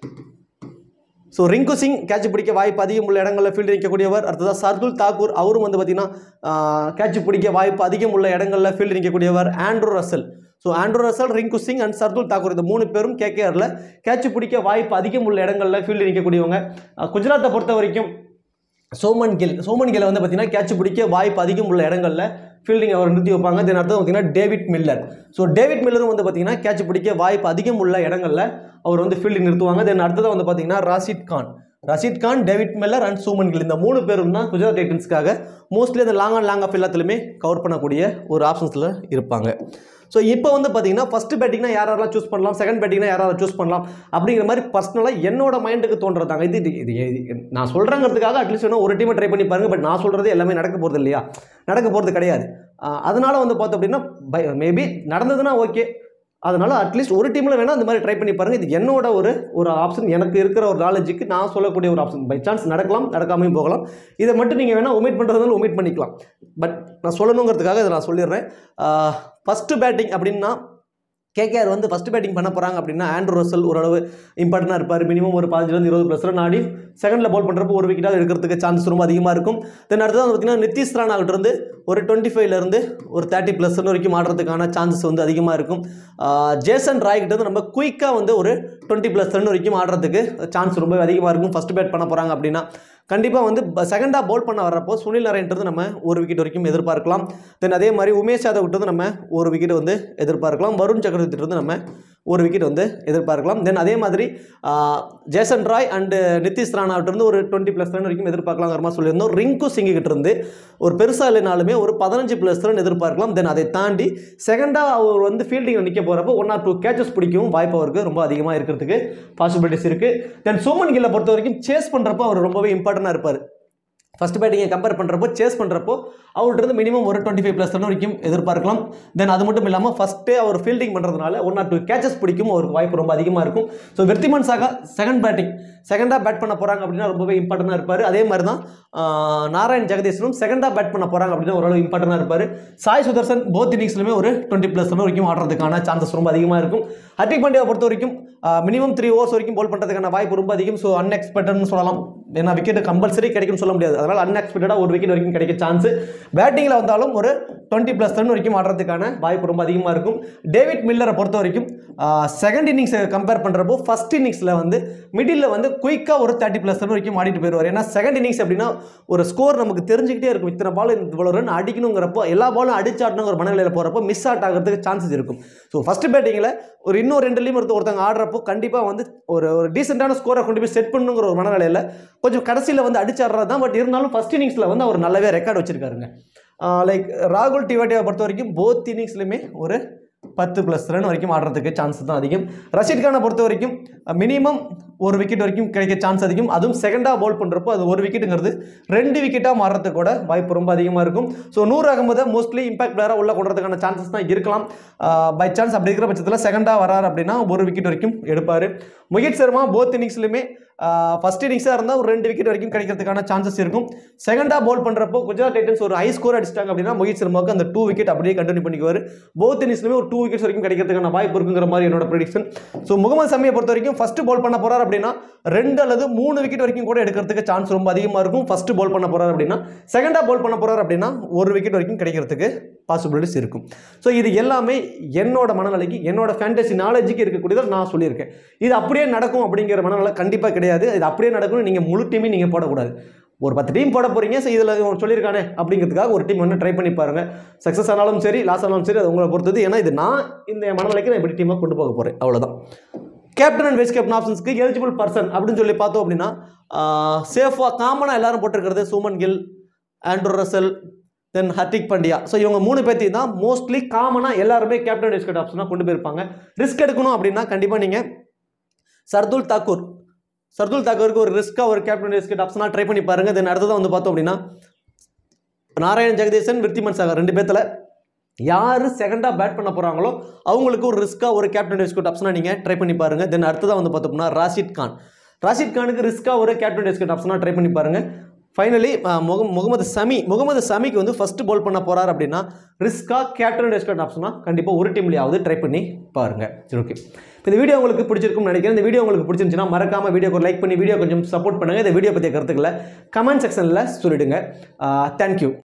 [SPEAKER 1] ஸோ ரிங்கு சிங் கேட்ச் பிடிக்க வாய்ப்பு அதிகம் உள்ள இடங்களில் ஃபீல்டு நிற்கக்கூடியவர் அடுத்ததாக சர்துல் தாக்கூர் அவரும் வந்து பார்த்தீங்கன்னா கேட்ச் பிடிக்க வாய்ப்பு அதிகம் உள்ள இடங்களில் ஃபீல்டு நிற்கக்கூடியவர் Andrew Russell so Andrew Russell Rinku Singh and Shardul Thakur இந்த மூணு பேரும் கேகேஆரில் கேட்ச் பிடிக்க வாய்ப்பு அதிகம் உள்ள இடங்களில் ஃபீல்டு நிற்கக்கூடியவங்க அஹ் குஜராத்தை பொறுத்த வரைக்கும் சோமன் கில் சோமன் கில் வந்து பார்த்தீங்கன்னா கேட்ச் பிடிக்க வாய்ப்பு அதிகம் உள்ள இடங்களில் ஃபீல்டிங் அவர் நிறுத்தி வைப்பாங்க தென் அடுத்து பார்த்தீங்கன்னா டேவிட் மில்லர் ஸோ டேவிட் மில்லரும் வந்து பார்த்தீங்கன்னா கேட்ச் பிடிக்க வாய்ப்பு அதிகம் உள்ள இடங்களில் அவர் வந்து ஃபீல்டிங் நிறுத்துவாங்க தென் அடுத்ததாக வந்து பார்த்தீங்கன்னா Rashid Khan Rashid Khan David Miller and Shubman Gill இந்த மூணு பேரும் தான் குஜராத் டைட்டன்ஸ்க்காக மோஸ்ட்லி அந்த லாங் அண்ட் லாங் ஆஃப் எல்லாத்துலையுமே கவர் பண்ணக்கூடிய ஒரு ஆப்ஷன்ஸில் இருப்பாங்க ஸோ இப்போ வந்து பார்த்தீங்கன்னா ஃபஸ்ட்டு பேட்டிங்னா யார் யாரெல்லாம் சூஸ் பண்ணலாம் செகண்ட் பேட்டிங்னா யார் யாரை சூஸ் பண்ணலாம் அப்படிங்கிற மாதிரி பர்சனலாக என்னோட மைண்டுக்கு தோன்றதாங்க இது இது- இது இது நான் சொல்கிறேங்கிறதுக்காக அட்லீஸ்ட் வேணும் ஒரு டீமை ட்ரை பண்ணி பாருங்க பட் நான் சொல்கிறது எல்லாமே நடக்க போகிறது இல்லையா நடக்க போகிறது கிடையாது ஆஹ் அதனால வந்து பார்த்தோம் அப்படின்னா மேபி நடந்ததுன்னா ஓகே அதனால அட்லீஸ்ட் ஒரு டீமில் வேணால் அந்த மாதிரி ட்ரை பண்ணி பாருங்கள் இது என்னோட ஒரு ஒரு ஆப்ஷன் எனக்கு இருக்கிற ஒரு நாலேஜுக்கு நான் சொல்லக்கூடிய ஒரு ஆப்ஷன் பை சான்ஸ் நடக்கலாம் நடக்காமையும் போகலாம் இதை மட்டும் நீங்கள் வேணால் ஒமிட் பண்ணுறதுனால ஒமிட் பண்ணிக்கலாம் பட் நான் சொல்லணுங்கிறதுக்காக இதை நான் சொல்லிடுறேன் ஃபஸ்ட்டு பேட்டிங் அப்படின்னா கேகேஆர் வந்து ஃபஸ்ட் பேட்டிங் பண்ண போகிறாங்க அப்படின்னா ஆண்ட்ரூ ரசல் ஓரளவு இம்பார்ட்டண்டாக இருப்பார் மினிமம் ஒரு பதினஞ்சுலேருந்து இருபது ப்ளஸ் ரன் ஆடி செகண்டில் பால் பண்ணுறப்போ ஒரு விக்கெட்டாக எடுக்கிறதுக்கு சான்ஸ் ரொம்ப அதிகமாக இருக்கும் தென் அடுத்தது வந்து பார்த்தீங்கன்னா நிதிஷ் ராணா கிட்ட இருந்து ஒரு டுவெண்ட்டி ஃபைவ்லேருந்து ஒரு தேர்ட்டி ப்ளஸ் ரன் வரைக்கும் ஆடுறதுக்கான சான்சஸ் வந்து அதிகமாக இருக்கும் ஆஹ் ஜேசன் ராய் கிட்ட இருந்து நம்ம குயிக்காக வந்து ஒரு டுவெண்ட்டி ப்ளஸ் ரன் வரைக்கும் ஆடுறதுக்கு சான்ஸ் ரொம்ப அதிகமாக இருக்கும் ஃபஸ்ட் பேட் பண்ண போகிறாங்க அப்படின்னா கண்டிப்பாக வந்து செகண்டாக பவுல் பண்ண வர்றப்போ சுனில் நரேன்றது நம்ம ஒரு விக்கெட் வரைக்கும் எதிர்பார்க்கலாம் தென் அதே மாதிரி உமேஷ் யாதவ் கிட்ட இருந்து நம்ம ஒரு விக்கெட் வந்து எதிர்பார்க்கலாம் வருண் சக்கரவர்த்தி இருந்து நம்ம ஒரு விக்கெட் வந்து எதிர்பார்க்கலாம் தென் அதே மாதிரி ah, Jason Roy and Nitish ராணாவிட்ட இருந்து ஒரு டுவெண்ட்டி ப்ளஸ் ரன் வரைக்கும் எதிர்பார்க்கலாங்கிற மாதிரி சொல்லியிருந்தோம் ரிங்கு சிங் கிட்ட இருந்து ஒரு பெருசாக இல்லைனாலுமே ஒரு பதினஞ்சு ப்ளஸ் ரன் எதிர்பார்க்கலாம் தென் அதை தாண்டி செகண்டாக அவர் வந்து ஃபீல்டிங் நிற்க போகிறப்போ ஒன் ஆர் டூ கேச்சஸ் பிடிக்கவும் வாய்ப்பு அவருக்கு ரொம்ப அதிகமாக இருக்கிறதுக்கு பாசிபிலிட்டிஸ் இருக்குது தென் சோமன் கில்லை பொறுத்த வரைக்கும் சேஸ் பண்ணுறப்போ அவர் ரொம்பவே இம்பார்ட்டண்டாக இருப்பார் ஃபஸ்ட் பேட்டிங்கை கம்பேர் பண்ணுறப்போ சேஸ் பண்ணுறப்போ அவர்கிட்ட இருந்து மினிமம் ஒரு டுவெண்ட்டி ஃபைவ் ப்ளஸ் ரன் வரைக்கும் எதிர்பார்க்கலாம் தென் அது மட்டும் இல்லாமல் ஃபஸ்ட்டே அவர் ஃபீல்டிங் பண்ணுறதுனால ஒன் ஆர் டூ கேச்சஸ் பிடிக்கும் அவருக்கு வாய்ப்பு ரொம்ப அதிகமாக இருக்கும் so Wriddhiman Saha second batting செகண்டாக பேட் பண்ண போகிறாங்க அப்படின்னா ரொம்பவே இம்பார்ட்டண்டாக இருப்பார் அதே மாதிரி தான் ஆஹ், நாராயண் ஜெகதீஷனும் செகண்டாக பேட் பண்ண போகிறாங்க அப்படின்னா ஓரளவு இம்பார்ட்டண்டாக இருப்பார் சாய் சுதர்சன் போத் இன்னிங்ஸ்லையுமே ஒரு டுவெண்ட்டி ப்ளஸ் ரன் வரைக்கும் ஆடுறதுக்கான சான்சஸ் ரொம்ப அதிகமாக இருக்கும் ஹர்திக் பாண்டியாவை பொறுத்த வரைக்கும் மினிமம் த்ரீ ஓவர்ஸ் வரைக்கும் போல் பண்ணுறதுக்கான வாய்ப்பு ரொம்ப அதிகம் ஸோ அன்எக்ஸ்பெக்டட்னு சொல்லலாம் ஏன்னா விக்கெட் கம்பல்சரி கிடைக்கும்னு சொல்ல முடியாது அதனால் அன்எக்ஸ்பெக்டடாக ஒரு விக்கெட் வரைக்கும் கிடைக்க சான்ஸ் பேட்டிங்கில் வந்தாலும் ஒரு டுவெண்ட்டி ப்ளஸ் ரன் வரைக்கும் ஆடுறதுக்கான வாய்ப்பு ரொம்ப அதிகமாக இருக்கும் டேவிட் மில்லரை பொறுத்த வரைக்கும் செகண்ட் இன்னிங்ஸை கம்பேர் பண்ணுறப்போ ஃபர்ஸ்ட் இன்னிங்ஸில் வந்து மிடில் வந்து குயிக்காக ஒரு தேர்ட்டி ப்ளஸ் ரன் வரைக்கும் ஆடிட்டு போயிடுவார் ஏன்னா செகண்ட் இன்னிங்ஸ் அப்படின்னா ஒரு ஸ்கோர் நமக்கு தெரிஞ்சுக்கிட்டே இருக்கும் இத்தனை பால் இவ்வளோ ரன் அடிக்கணுங்கிறப்போ எல்லா பாலும் அடிச்சாட்டணுங்கிற மனநிலையில் போகிறப்போ மிஸ் அவுட் ஆகிறதுக்கு சான்சஸ் இருக்கும் ஸோ ஃபஸ்ட்டு பேட்டிங்கில் ஒரு இன்னும் ரெண்டுலேயும் ஒருத்த ஒருத்தவங்க ஆடுறப்போ கண்டிப்பாக வந்து ஒரு ஒரு டீசெண்டான ஸ்கோரை கொண்டு போய் செட் பண்ணணுங்கிற ஒரு மனநிலையில் கொஞ்சம் கடைசியில் வந்து அடிச்சாடுறது தான் பட் இருந்தாலும் ஃபஸ்ட் இன்னிங்ஸில் வந்து அவர் நல்லாவே ரெக்கார்ட் வச்சிருக்காருங்க லைக் ராகுல் டிவாட்டியாவை பொறுத்த வரைக்கும் போத் இன்னிங்ஸ்லையுமே ஒரு பத்து ப்ளஸ் ரன் வரைக்கும் ஆடுறதுக்கு சான்ஸ் தான் அதிகம் ரஷீத் கானை பொறுத்த வரைக்கும் மினிமம் ஒரு விக்கெட் வரைக்கும் கிடைக்க சான்ஸ் அதிகம் அதுவும் செகண்டாக பவுல் பண்ணுறப்போ அது ஒரு விக்கெட்டுங்கிறது ரெண்டு விக்கெட்டாக மாறுறதுக்கு கூட வாய்ப்பு ரொம்ப அதிகமாக இருக்கும் ஸோ நூறு அகமதை மோஸ்ட்லி இம்பாக்ட் பிளேயராக உள்ள கொண்டுறதுக்கான சான்சஸ் தான் இருக்கலாம் பை சான்ஸ் அப்படி இருக்கிற பட்சத்தில் செகண்டாக வராரு அப்படின்னா ஒரு விக்கெட் வரைக்கும் எடுப்பார் முகித் சர்மா போத் இன்னிங்ஸ்லையுமே ஃபஸ்ட் இன்னிங்ஸாக இருந்தால் ஒரு ரெண்டு விக்கெட் வரைக்கும் கிடைக்கிறதுக்கான சான்சஸ் இருக்கும் செகண்டாக பவுல் பண்ணுறப்போ குஜராத் டைட்டன்ஸ் ஒரு ஹை ஸ்கோர் அடிச்சிட்டாங்க அப்படின்னா மொஹித் சர்மாவுக்கு அந்த டூ விக்கெட் அப்படியே கண்டினியூ பண்ணிக்குவார் போத் இன்னிங்ஸ்லையுமே ஒரு டூ விக்கெட்ஸ் வரைக்கும் கிடைக்கிறதுக்கான வாய்ப்பு இருக்குங்கிற மாதிரி என்னோட ப்ரெடிக்ஷன் ஸோ முகமது சமியை பொறுத்த வரைக்கும் ஃபஸ்ட்டு பவுல் பண்ண போறார் அப்படின்னா ரெண்டு அல்லது மூணு விக்கெட் வரைக்கும் கூட எடுக்கிறதுக்கு சான்ஸ் ரொம்ப அதிகமாக இருக்கும் ஃபஸ்ட்டு பவுல் பண்ண போறார் அப்படின்னா செகண்டாக பவுல் பண்ண போறார் அப்படின்னா ஒரு விக்கெட் வரைக்கும் கிடைக்கிறதுக்கு பாசிபிலிட்டிஸ் இருக்கும் ஸோ இது எல்லாமே என்னோட மனநிலைக்கு என்னோட ஃபேண்டசி நாலேஜுக்கு இருக்கக்கூடியதை நான் சொல்லியிருக்கேன் இது அப்படியே நடக்கும் அப்படிங்கிற மனநிலை கண்டிப்பாக கிடையாது இது அப்படியே நடக்கும்னு நீங்கள் முழு டீமே நீங்கள் போடக்கூடாது ஒரு பத்து டீம் போட போறீங்க ஸோ இதில் சொல்லியிருக்கானே அப்படிங்கிறதுக்காக ஒரு டீம் வந்து ட்ரை பண்ணி பாருங்க சக்ஸஸ் ஆனாலும் சரி லாஸ் ஆனாலும் சரி அது உங்களை பொறுத்தது ஏன்னா இது நான் இந்த மனநிலைக்கு நான் இப்படி டீமாக கொண்டு போக போகிறேன் அவ்வளோதான் கேப்டன் அண்ட் வைஸ் கேப்டன் ஆப்ஷன்ஸ்க்கு எலிஜிபிள் பர்சன் அப்படின்னு சொல்லி பார்த்தோம் அப்படின்னா சேஃபாக காமனாக எல்லாரும் போட்டிருக்கிறது Shubman Gill Andrew Russell then Hardik Pandya so இவங்க மூணு பேர்த்தையும் தான் மோஸ்ட்லி காமனாக எல்லாருமே கேப்டன் வைஸ் கேப்டன் ஆப்ஷனாக கொண்டு போயிருப்பாங்க ரிஸ்க் எடுக்கணும் அப்படின்னா கண்டிப்பாக நீங்கள் சர்துல் தாக்கூர் சர்துல் தாக்கூருக்கு ஒரு ரிஸ்க்காக ஒரு கேப்டன் வைஸ் கேப்டன் ஆப்ஷனாக ட்ரை பண்ணி பாருங்கள் தென் அடுத்ததான் வந்து பார்த்தோம் அப்படின்னா நாராயண் ஜெகதீசன் விருத்திமன் சாகர் ரெண்டு பேர்த்தில் யார் செகண்டாக பேட் பண்ண போகிறாங்களோ அவங்களுக்கு ஒரு ரிஸ்க்காக ஒரு கேப்டன் வைஸ்கோட் ஆப்ஷனாக நீங்கள் ட்ரை பண்ணி பாருங்கள் தென் அடுத்ததாக வந்து பார்த்தோம்னா ராஷித் கான் ராஷித் கானுக்கு ரிஸ்க்காக ஒரு கேப்டன் வைஸ்கோட் ஆப்ஷனாக ட்ரை பண்ணி பாருங்கள் ஃபைனலி முகம் முகமது சமி முகமது சமிக்கு வந்து ஃபஸ்ட்டு பால் பண்ண போகிறார் அப்படின்னா ரிஸ்க்காக கேப்டன் வைஸ்கோட் ஆப்ஷனாக கண்டிப்பாக ஒரு டீம்லையாவது ட்ரை பண்ணி பாருங்கள் சரி ஓகே இப்போ இந்த வீடியோ உங்களுக்கு பிடிச்சிருக்கும்னு நினைக்கிறேன் இந்த வீடியோ உங்களுக்கு பிடிச்சிருந்துச்சுன்னா மறக்காம வீடியோக்கு லைக் பண்ணி வீடியோ கொஞ்சம் சப்போர்ட் பண்ணுங்கள் இந்த வீடியோ பற்றிய கருத்துக்களை கமெண்ட் செக்ஷனில் சொல்லிடுங்க தேங்க்யூ